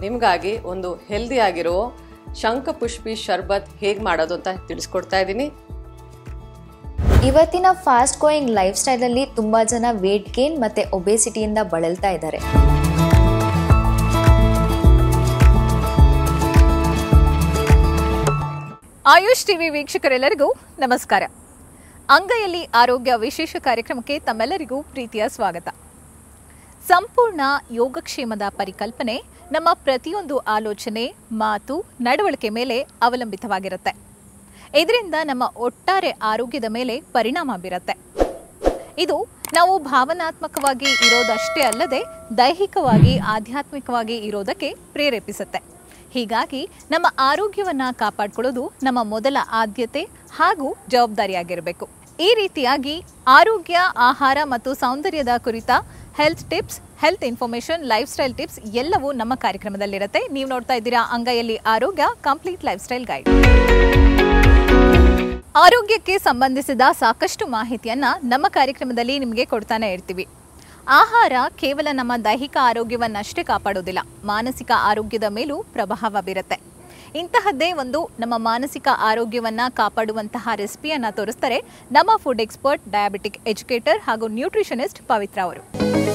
ನಿಮಗಾಗಿ ಒಂದು ಹೆಲ್ದಿ ಆಗಿರೋ ಶಂಖಪುಷ್ಪಿ ಶರ್ಬತ್ ಹೇಗೆ ಮಾಡೋದು ಅಂತ ತಿಳಿಸ್ಕೊಡ್ತಾ ಇದ್ದೀನಿ ಇವತ್ತಿನ ಫಾಸ್ಟ್ ಗೋಯಿಂಗ್ ಲೈಫ್ ಸ್ಟೈಲಲ್ಲಿ ತುಂಬ ಜನ ವೇಟ್ ಗೇನ್ ಮತ್ತು ಒಬೆಸಿಟಿಯಿಂದ ಬಳಲ್ತಾ ಇದ್ದಾರೆ ಆಯುಷ್ ಟಿವಿ ವೀಕ್ಷಕರೆಲ್ಲರಿಗೂ ನಮಸ್ಕಾರ ಅಂಗೈಯಲ್ಲಿ ಆರೋಗ್ಯ ವಿಶೇಷ ಕಾರ್ಯಕ್ರಮಕ್ಕೆ ತಮ್ಮೆಲ್ಲರಿಗೂ ಪ್ರೀತಿಯ ಸ್ವಾಗತ ಸಂಪೂರ್ಣ ಯೋಗಕ್ಷೇಮದ ಪರಿಕಲ್ಪನೆ ನಮ್ಮ ಪ್ರತಿಯೊಂದು ಆಲೋಚನೆ ಮಾತು ನಡವಳಿಕೆ ಮೇಲೆ ಅವಲಂಬಿತವಾಗಿರುತ್ತೆ ಇದರಿಂದ ನಮ್ಮ ಒಟ್ಟಾರೆ ಆರೋಗ್ಯದ ಮೇಲೆ ಪರಿಣಾಮ ಬೀರುತ್ತೆ ಇದು ನಾವು ಭಾವನಾತ್ಮಕವಾಗಿ ಇರೋದಷ್ಟೇ ಅಲ್ಲದೆ ದೈಹಿಕವಾಗಿ ಆಧ್ಯಾತ್ಮಿಕವಾಗಿ ಇರೋದಕ್ಕೆ ಪ್ರೇರೇಪಿಸುತ್ತೆ ಹೀಗಾಗಿ ನಮ್ಮ ಆರೋಗ್ಯವನ್ನ ಕಾಪಾಡಿಕೊಳ್ಳೋದು ನಮ್ಮ ಮೊದಲ ಆದ್ಯತೆ ಹಾಗೂ ಜವಾಬ್ದಾರಿಯಾಗಿರಬೇಕು ಈ ರೀತಿಯಾಗಿ ಆರೋಗ್ಯ ಆಹಾರ ಮತ್ತು ಸೌಂದರ್ಯದ ಕುರಿತ health tips health information lifestyle tips ಎಲ್ಲವೂ ನಮ್ಮ ಕಾರ್ಯಕ್ರಮದಲ್ಲಿರುತ್ತೆ ನೀವು ನೋಡ್ತಾ ಇದ್ದೀರಾ ಅಂಗೈಯಲ್ಲಿ ಆರೋಗ್ಯ ಕಂಪ್ಲೀಟ್ ಲೈಫ್ ಸ್ಟೈಲ್ ಗೈಡ್ ಆರೋಗ್ಯಕ್ಕೆ ಸಂಬಂಧಿಸಿದ ಸಾಕಷ್ಟು ಮಾಹಿತಿಯನ್ನ ನಮ್ಮ ಕಾರ್ಯಕ್ರಮದಲ್ಲಿ ನಿಮಗೆ ಕೊಡ್ತಾನೆ ಇರ್ತೀವಿ ಆಹಾರ ಕೇವಲ ನಮ್ಮ ದೈಹಿಕ ಆರೋಗ್ಯವನ್ನಷ್ಟೇ ಕಾಪಾಡೋದಿಲ್ಲ ಮಾನಸಿಕ ಆರೋಗ್ಯದ ಮೇಲೂ ಪ್ರಭಾವ ಬೀರುತ್ತೆ ಇಂತಹದ್ದೇ ಒಂದು ನಮ್ಮ ಮಾನಸಿಕ ಆರೋಗ್ಯವನ್ನ ಕಾಪಾಡುವಂತಹ ರೆಸಿಪಿಯನ್ನ ತೋರಿಸ್ತಾರೆ ನಮ್ಮ ಫುಡ್ ಎಕ್ಸ್ಪರ್ಟ್ ಡಯಾಬಿಟಿಕ್ ಎಜುಕೇಟರ್ ಹಾಗೂ ನ್ಯೂಟ್ರಿಷನಿಸ್ಟ್ ಪವಿತ್ರ ಅವರು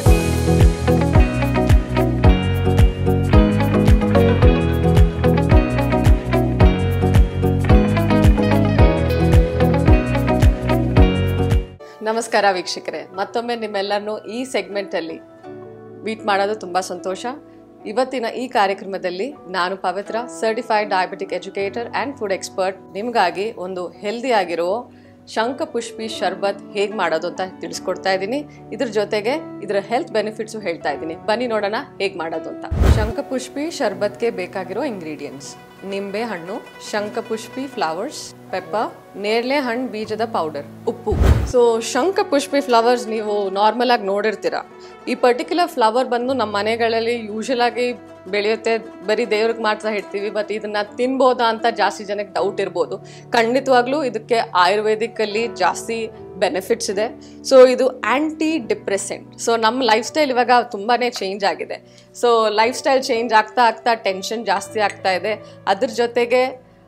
ನಮಸ್ಕಾರ ವೀಕ್ಷಕರೇ ಮತ್ತೊಮ್ಮೆ ನಿಮ್ಮೆಲ್ಲರನ್ನೂ ಈ ಸೆಗ್ಮೆಂಟಲ್ಲಿ ಮೀಟ್ ಮಾಡೋದು ತುಂಬ ಸಂತೋಷ ಇವತ್ತಿನ ಈ ಕಾರ್ಯಕ್ರಮದಲ್ಲಿ ನಾನು Pavithra certified diabetic educator and food expert ನಿಮಗಾಗಿ ಒಂದು ಹೆಲ್ದಿ ಆಗಿರೋ ಶಂಖಪುಷ್ಪಿ ಶರ್ಬತ್ ಹೇಗೆ ಮಾಡೋದು ಅಂತ ತಿಳಿಸ್ಕೊಡ್ತಾ ಇದ್ದೀನಿ ಇದ್ರ ಜೊತೆಗೆ ಇದರ ಹೆಲ್ತ್ ಬೆನಿಫಿಟ್ಸು ಹೇಳ್ತಾ ಇದ್ದೀನಿ ಬನ್ನಿ ನೋಡೋಣ ಹೇಗೆ ಮಾಡೋದು ಅಂತ ಶಂಖಪುಷ್ಪಿ ಶರ್ಬತ್ಗೆ ಬೇಕಾಗಿರೋ ಇಂಗ್ರೀಡಿಯೆಂಟ್ಸ್ ನಿಂಬೆ ಹಣ್ಣು ಶಂಖಪುಷ್ಪಿ ಫ್ಲವರ್ಸ್ ಪೆಪ್ಪರ್ ನೇರಳೆ ಹಣ್ಣು ಬೀಜದ ಪೌಡರ್ ಉಪ್ಪು ಸೊ ಶಂಖಪುಷ್ಪಿ ಫ್ಲವರ್ಸ್ ನೀವು ನಾರ್ಮಲ್ ಆಗಿ ನೋಡಿರ್ತೀರ ಈ ಪರ್ಟಿಕ್ಯುಲರ್ ಫ್ಲವರ್ ಬಂದು ನಮ್ಮ ಮನೆಗಳಲ್ಲಿ ಯೂಶಲ್ ಆಗಿ ಬೆಳೆಯುತ್ತೆ ಬರೀ ದೇವ್ರಿಗೆ ಮಾತ್ರ ಇಡ್ತೀವಿ ಬಟ್ ಇದನ್ನ ತಿನ್ಬೋದಾ ಅಂತ ಜಾಸ್ತಿ ಜನಕ್ಕೆ ಡೌಟ್ ಇರ್ಬೋದು ಖಂಡಿತವಾಗ್ಲೂ ಇದಕ್ಕೆ ಆಯುರ್ವೇದಿಕಲ್ಲಿ ಜಾಸ್ತಿ ಬೆನಿಫಿಟ್ಸ್ ಇದೆ ಸೊ ಇದು ಆ್ಯಂಟಿ ಡಿಪ್ರೆಸೆಂಟ್ ಸೊ ನಮ್ಮ ಲೈಫ್ ಸ್ಟೈಲ್ ಇವಾಗ ತುಂಬಾ ಚೇಂಜ್ ಆಗಿದೆ ಸೊ ಲೈಫ್ ಸ್ಟೈಲ್ ಚೇಂಜ್ ಆಗ್ತಾ ಆಗ್ತಾ ಟೆನ್ಷನ್ ಜಾಸ್ತಿ ಆಗ್ತಾ ಇದೆ ಅದ್ರ ಜೊತೆಗೆ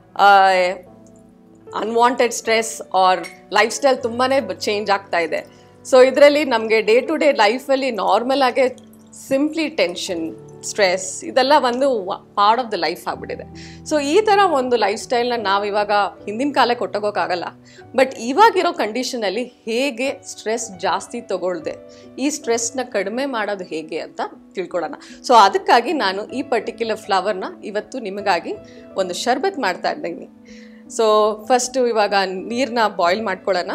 unwanted stress or lifestyle ತುಂಬಾ ಚೇಂಜ್ ಆಗ್ತಾ ಇದೆ ಸೊ ಇದರಲ್ಲಿ ನಮಗೆ ಡೇ ಟು ಡೇ ಲೈಫಲ್ಲಿ ನಾರ್ಮಲ್ ಆಗೇ ಸಿಂಪ್ಲಿ ಟೆನ್ಷನ್ ಸ್ಟ್ರೆಸ್ ಇದೆಲ್ಲ ಒಂದು ಪಾರ್ಟ್ ಆಫ್ ದ ಲೈಫ್ ಆಗ್ಬಿಟ್ಟಿದೆ ಸೊ ಈ ಥರ ಒಂದು ಲೈಫ್ ಸ್ಟೈಲ್ನ ನಾವು ಇವಾಗ ಹಿಂದಿನ ಕಾಲಕ್ಕೆ ಕೊಟ್ಟೋಗೋಕ್ಕಾಗಲ್ಲ ಬಟ್ ಇವಾಗಿರೋ ಕಂಡೀಷನಲ್ಲಿ ಹೇಗೆ ಸ್ಟ್ರೆಸ್ ಜಾಸ್ತಿ ತಗೊಳ್ದೆ ಈ ಸ್ಟ್ರೆಸ್ನ ಕಡಿಮೆ ಮಾಡೋದು ಹೇಗೆ ಅಂತ ತಿಳ್ಕೊಳ್ಳೋಣ ಸೊ ಅದಕ್ಕಾಗಿ ನಾನು ಈ ಪರ್ಟಿಕ್ಯುಲರ್ ಫ್ಲವರ್ನ ಇವತ್ತು ನಿಮಗಾಗಿ ಒಂದು ಶರ್ಬತ್ ಮಾಡ್ತಾ ಇದ್ದೀನಿ ಸೊ ಫಸ್ಟು ಇವಾಗ ನೀರನ್ನ ಬಾಯ್ಲ್ ಮಾಡ್ಕೊಳ್ಳೋಣ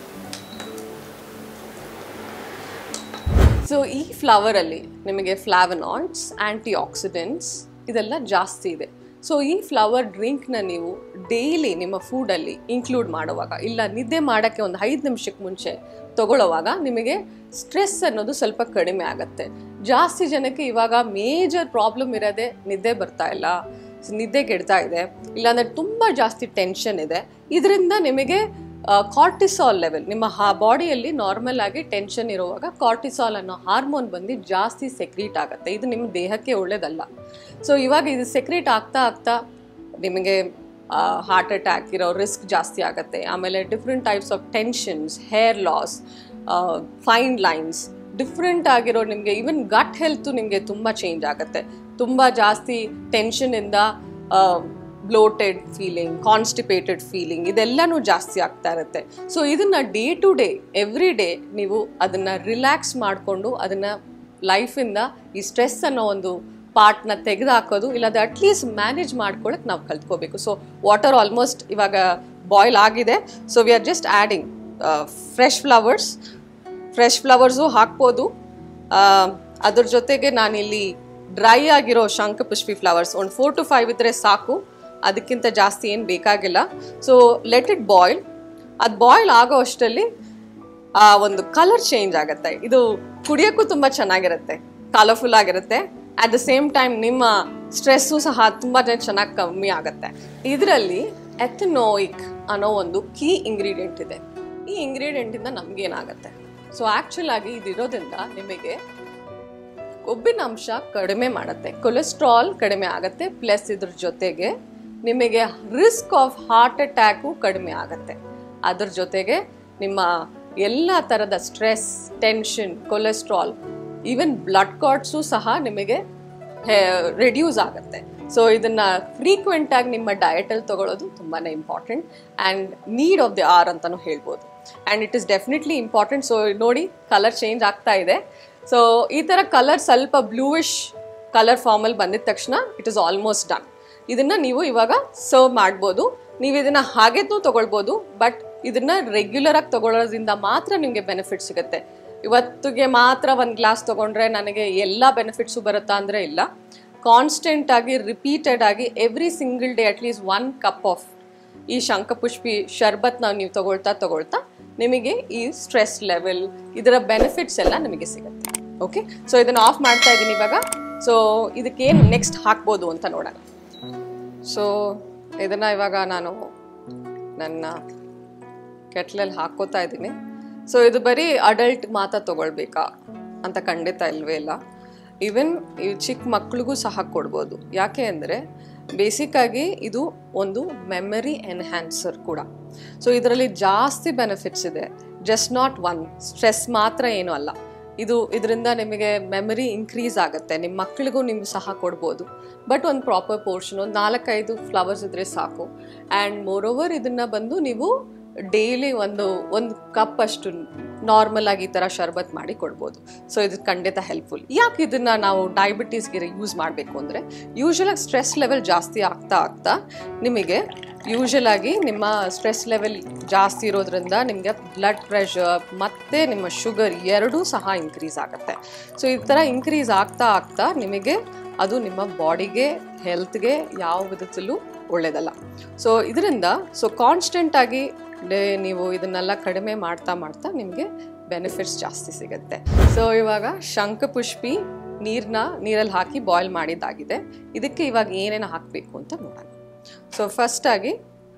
ಸೊ ಈ ಫ್ಲವರಲ್ಲಿ ನಿಮಗೆ ಫ್ಲಾವನಾಯ್ಡ್ಸ್ ಆ್ಯಂಟಿ ಆಕ್ಸಿಡೆಂಟ್ಸ್ ಇದೆಲ್ಲ ಜಾಸ್ತಿ ಇದೆ ಸೊ ಈ ಫ್ಲವರ್ ಡ್ರಿಂಕ್ನ ನೀವು ಡೈಲಿ ನಿಮ್ಮ ಫೂಡಲ್ಲಿ ಇನ್ಕ್ಲೂಡ್ ಮಾಡುವಾಗ ಇಲ್ಲ ನಿದ್ದೆ ಮಾಡೋಕ್ಕೆ ಒಂದು ಐದು ನಿಮಿಷಕ್ಕೆ ಮುಂಚೆ ತಗೊಳ್ಳೋವಾಗ ನಿಮಗೆ ಸ್ಟ್ರೆಸ್ ಅನ್ನೋದು ಸ್ವಲ್ಪ ಕಡಿಮೆ ಆಗುತ್ತೆ ಜಾಸ್ತಿ ಜನಕ್ಕೆ ಇವಾಗ ಮೇಜರ್ ಪ್ರಾಬ್ಲಮ್ ಇರೋದೇ ನಿದ್ದೆ ಬರ್ತಾ ಇಲ್ಲ ನಿದ್ದೆ ಕೆಡ್ತಾ ಇದೆ ಇಲ್ಲಾಂದರೆ ತುಂಬ ಜಾಸ್ತಿ ಟೆನ್ಷನ್ ಇದೆ ಇದರಿಂದ ನಿಮಗೆ ಕಾರ್ಟಿಸಾಲ್ ಲೆವೆಲ್ ನಿಮ್ಮ ಹಾ ಬಾಡಿಯಲ್ಲಿ ನಾರ್ಮಲ್ ಆಗಿ ಟೆನ್ಷನ್ ಇರುವಾಗ ಕಾರ್ಟಿಸಾಲ್ ಅನ್ನೋ ಹಾರ್ಮೋನ್ ಬಂದು ಜಾಸ್ತಿ ಸೆಕ್ರೀಟ್ ಆಗುತ್ತೆ ಇದು ನಿಮ್ಮ ದೇಹಕ್ಕೆ ಒಳ್ಳೇದಲ್ಲ ಸೊ ಇವಾಗ ಇದು ಸೆಕ್ರೀಟ್ ಆಗ್ತಾ ಆಗ್ತಾ ನಿಮಗೆ ಹಾರ್ಟ್ ಅಟ್ಯಾಕ್ ಇರೋ ರಿಸ್ಕ್ ಜಾಸ್ತಿ ಆಗುತ್ತೆ ಆಮೇಲೆ different types of tensions hair loss fine lines different ಆಗಿರೋ ನಿಮಗೆ ಈವನ್ ಗಟ್ ಹೆಲ್ತು ನಿಮಗೆ ತುಂಬ ಚೇಂಜ್ ಆಗುತ್ತೆ ತುಂಬ ಜಾಸ್ತಿ ಟೆನ್ಷನಿಂದ ಬ್ಲೋಟೆಡ್ ಫೀಲಿಂಗ್ ಕಾನ್ಸ್ಟಿಪೇಟೆಡ್ ಫೀಲಿಂಗ್ ಇದೆಲ್ಲನೂ ಜಾಸ್ತಿ ಆಗ್ತಾ ಇರುತ್ತೆ ಸೊ ಇದನ್ನು day to day every day ನೀವು ಅದನ್ನು ರಿಲ್ಯಾಕ್ಸ್ ಮಾಡಿಕೊಂಡು ಅದನ್ನು ಲೈಫಿಂದ ಈ ಸ್ಟ್ರೆಸ್ ಅನ್ನೋ ಒಂದು ಪಾರ್ಟ್ನ ತೆಗೆದುಹಾಕೋದು ಇಲ್ಲಾಂದ್ರೆ ಅಟ್ಲೀಸ್ಟ್ ಮ್ಯಾನೇಜ್ ಮಾಡ್ಕೊಳ್ಳೋಕೆ ನಾವು ಕಲ್ತ್ಕೋಬೇಕು ಸೊ ವಾಟರ್ ಆಲ್ಮೋಸ್ಟ್ ಇವಾಗ ಬಾಯ್ಲ್ ಆಗಿದೆ so we are just adding fresh flowers fresh flowers ಹಾಕ್ಬೋದು ಅದ್ರ ಜೊತೆಗೆ ನಾನಿಲ್ಲಿ ಡ್ರೈ ಆಗಿರೋ ಶಂಖಪುಷ್ಪಿ ಫ್ಲವರ್ಸ್ ಒಂದು ಫೋರ್ ಟು ಫೈವ್ ಇದ್ದರೆ ಸಾಕು ಅದಕ್ಕಿಂತ ಜಾಸ್ತಿ ಏನು ಬೇಕಾಗಿಲ್ಲ ಸೊ ಲೆಟ್ ಇಟ್ ಬಾಯ್ಲ್ ಅದು ಬಾಯ್ಲ್ ಆಗೋ ಅಷ್ಟರಲ್ಲಿ ಆ ಒಂದು ಕಲರ್ ಚೇಂಜ್ ಆಗುತ್ತೆ ಇದು ಕುಡಿಯೋಕ್ಕೂ ತುಂಬ ಚೆನ್ನಾಗಿರುತ್ತೆ ಕಲರ್ಫುಲ್ ಆಗಿರುತ್ತೆ ಅಟ್ ದ ಸೇಮ್ ಟೈಮ್ ನಿಮ್ಮ ಸ್ಟ್ರೆಸ್ಸು ಸಹ ತುಂಬ ಚೆನ್ನಾಗಿ ಕಮ್ಮಿ ಆಗುತ್ತೆ ಇದರಲ್ಲಿ ಎಥನೋಯಿಕ್ ಅನ್ನೋ ಒಂದು ಕೀ ಇಂಗ್ರೀಡಿಯೆಂಟ್ ಇದೆ ಈ ಇಂಗ್ರೀಡಿಯೆಂಟಿಂದ ನಮಗೇನಾಗುತ್ತೆ ಸೊ ಆ್ಯಕ್ಚುಲ್ ಆಗಿ ಇದಿರೋದ್ರಿಂದ ನಿಮಗೆ ಕೊಬ್ಬಿನ ಅಂಶ ಕಡಿಮೆ ಮಾಡುತ್ತೆ ಕೊಲೆಸ್ಟ್ರಾಲ್ ಕಡಿಮೆ ಆಗುತ್ತೆ ಪ್ಲಸ್ ಇದ್ರ ಜೊತೆಗೆ ನಿಮಗೆ ರಿಸ್ಕ್ ಆಫ್ ಹಾರ್ಟ್ ಅಟ್ಯಾಕು ಕಡಿಮೆ ಆಗುತ್ತೆ ಅದ್ರ ಜೊತೆಗೆ ನಿಮ್ಮ ಎಲ್ಲ ಥರದ stress tension cholesterol even blood ಕಾರ್ಡ್ಸು ಸಹ ನಿಮಗೆ ರೆಡ್ಯೂಸ್ ಆಗುತ್ತೆ ಸೊ ಇದನ್ನ ಫ್ರೀಕ್ವೆಂಟ್ ಆಗಿ ನಿಮ್ಮ ಡಯಟಲ್ಲಿ ತಗೊಳ್ಳೋದು ತುಂಬಾ important and need of the hour ಅಂತಲೂ ಹೇಳ್ಬೋದು and it is definitely important so ನೋಡಿ ಕಲರ್ ಚೇಂಜ್ ಆಗ್ತಾ ಇದೆ ಸೊ ಈ ಥರ ಕಲರ್ ಸ್ವಲ್ಪ ಬ್ಲೂಯಿಶ್ ಕಲರ್ ಫಾರ್ಮಲ್ಲಿ ಬಂದಿದ ತಕ್ಷಣ ಇಟ್ ಇಸ್ ಆಲ್ಮೋಸ್ಟ್ ಡನ್ ಇದನ್ನ ನೀವು ಇವಾಗ ಸರ್ವ್ ಮಾಡ್ಬೋದು ನೀವು ಇದನ್ನ ಹಾಗೆನೂ ತಗೊಳ್ಬೋದು ಬಟ್ ಇದನ್ನ ರೆಗ್ಯುಲರ್ ಆಗಿ ತಗೊಳ್ಳೋದ್ರಿಂದ ಮಾತ್ರ ನಿಮಗೆ ಬೆನಿಫಿಟ್ ಸಿಗುತ್ತೆ ಇವತ್ತಿಗೆ ಮಾತ್ರ ಒಂದು ಗ್ಲಾಸ್ ತಗೊಂಡ್ರೆ ನನಗೆ ಎಲ್ಲ ಬೆನಿಫಿಟ್ಸು ಬರುತ್ತಾ ಅಂದರೆ ಇಲ್ಲ ಕಾನ್ಸ್ಟೆಂಟ್ ಆಗಿ ರಿಪೀಟೆಡ್ ಆಗಿ every single day at least one cup of ಈ ಶಂಖಪುಷ್ಪಿ ಶರ್ಬತ್ನ ನೀವು ತಗೊಳ್ತಾ ತಗೊಳ್ತಾ ನಿಮಗೆ ಈ ಸ್ಟ್ರೆಸ್ ಲೆವೆಲ್ ಇದರ ಬೆನಿಫಿಟ್ಸ್ ಎಲ್ಲ ನಿಮಗೆ ಸಿಗುತ್ತೆ ಓಕೆ ಸೊ ಇದನ್ನ ಆಫ್ ಮಾಡ್ತಾ ಇದ್ದೀನಿ ಇವಾಗ ಸೊ ಇದಕ್ಕೇನು ನೆಕ್ಸ್ಟ್ ಹಾಕ್ಬೋದು ಅಂತ ನೋಡೋಣ ಸೊ ಇದನ್ನ ಇವಾಗ ನಾನು ನನ್ನ ಕೆಟ್ಲಲ್ಲಿ ಹಾಕೋತಾ ಇದ್ದೀನಿ ಸೊ ಇದು ಬರೀ ಅಡಲ್ಟ್ ಮಾತ್ರ ತಗೊಳ್ಬೇಕಾ ಅಂತ ಖಂಡಿತ ಇಲ್ವೇ ಇಲ್ಲ ಈವನ್ ಈ ಚಿಕ್ಕ ಮಕ್ಳಿಗೂ ಸಹ ಕೊಡ್ಬೋದು ಯಾಕೆ ಅಂದರೆ ಬೇಸಿಕ್ಕಾಗಿ ಇದು ಒಂದು ಮೆಮರಿ ಎನ್ಹ್ಯಾನ್ಸರ್ ಕೂಡ ಸೊ ಇದರಲ್ಲಿ ಜಾಸ್ತಿ ಬೆನಿಫಿಟ್ಸ್ ಇದೆ ಜಸ್ಟ್ ನಾಟ್ ಒನ್ ಸ್ಟ್ರೆಸ್ ಮಾತ್ರ ಏನೂ ಅಲ್ಲ ಇದು ಇದರಿಂದ ನಿಮಗೆ ಮೆಮರಿ ಇನ್ಕ್ರೀಸ್ ಆಗುತ್ತೆ ನಿಮ್ಮ ಮಕ್ಕಳಿಗೂ ನೀವು ಸಹ ಕೊಡ್ಬೋದು ಬಟ್ ಒಂದು ಪ್ರಾಪರ್ ಪೋರ್ಷನ್ ಒಂದು ನಾಲ್ಕೈದು ಫ್ಲವರ್ಸ್ ಇದ್ರೆ ಸಾಕು ಆ್ಯಂಡ್ ಮೋರ್ ಓವರ್ ಇದನ್ನು ಬಂದು ನೀವು ಡೈಲಿ ಒಂದು ಒಂದು ಕಪ್ ಅಷ್ಟು ನಾರ್ಮಲ್ ಆಗಿ ಈ ಥರ ಶರ್ಬತ್ ಮಾಡಿ ಕೊಡ್ಬೋದು ಸೊ ಇದು ಖಂಡಿತ ಹೆಲ್ಪ್ಫುಲ್ ಯಾಕೆ ಇದನ್ನ ನಾವು ಡಯಾಬಿಟೀಸ್ಗೆ ಯೂಸ್ ಮಾಡಬೇಕು ಅಂದರೆ ಯೂಶಲಾಗಿ ಸ್ಟ್ರೆಸ್ ಲೆವೆಲ್ ಜಾಸ್ತಿ ಆಗ್ತಾ ಆಗ್ತಾ ನಿಮಗೆ ಯೂಶಲ್ ಆಗಿ ನಿಮ್ಮ ಸ್ಟ್ರೆಸ್ ಲೆವೆಲ್ ಜಾಸ್ತಿ ಇರೋದ್ರಿಂದ ನಿಮಗೆ ಬ್ಲಡ್ ಪ್ರೆಷರ್ ಮತ್ತು ನಿಮ್ಮ ಶುಗರ್ ಎರಡೂ ಸಹ ಇನ್ಕ್ರೀಸ್ ಆಗುತ್ತೆ ಸೊ ಈ ಥರ ಇನ್ಕ್ರೀಸ್ ಆಗ್ತಾ ಆಗ್ತಾ ನಿಮಗೆ ಅದು ನಿಮ್ಮ ಬಾಡಿಗೆ ಹೆಲ್ತ್ಗೆ ಯಾವ ವಿಧದಲ್ಲೂ ಒಳ್ಳೆಯದಲ್ಲ ಸೊ ಇದರಿಂದ ಸೊ ಕಾನ್ಸ್ಟೆಂಟ್ ಆಗಿ ಡೇ- ನೀವು ಇದನ್ನೆಲ್ಲ ಕಡಿಮೆ ಮಾಡ್ತಾ ಮಾಡ್ತಾ ನಿಮಗೆ ಬೆನಿಫಿಟ್ಸ್ ಜಾಸ್ತಿ ಸಿಗುತ್ತೆ ಸೊ ಇವಾಗ ಶಂಖಪುಷ್ಪಿ ನೀರನ್ನ ನೀರಲ್ಲಿ ಹಾಕಿ ಬಾಯ್ಲ್ ಮಾಡಿದ್ದಾಗಿದೆ ಇದಕ್ಕೆ ಇವಾಗ ಏನೇನು ಹಾಕಬೇಕು ಅಂತ ನೋಡೋಣ ಸೊ ಫಸ್ಟಾಗಿ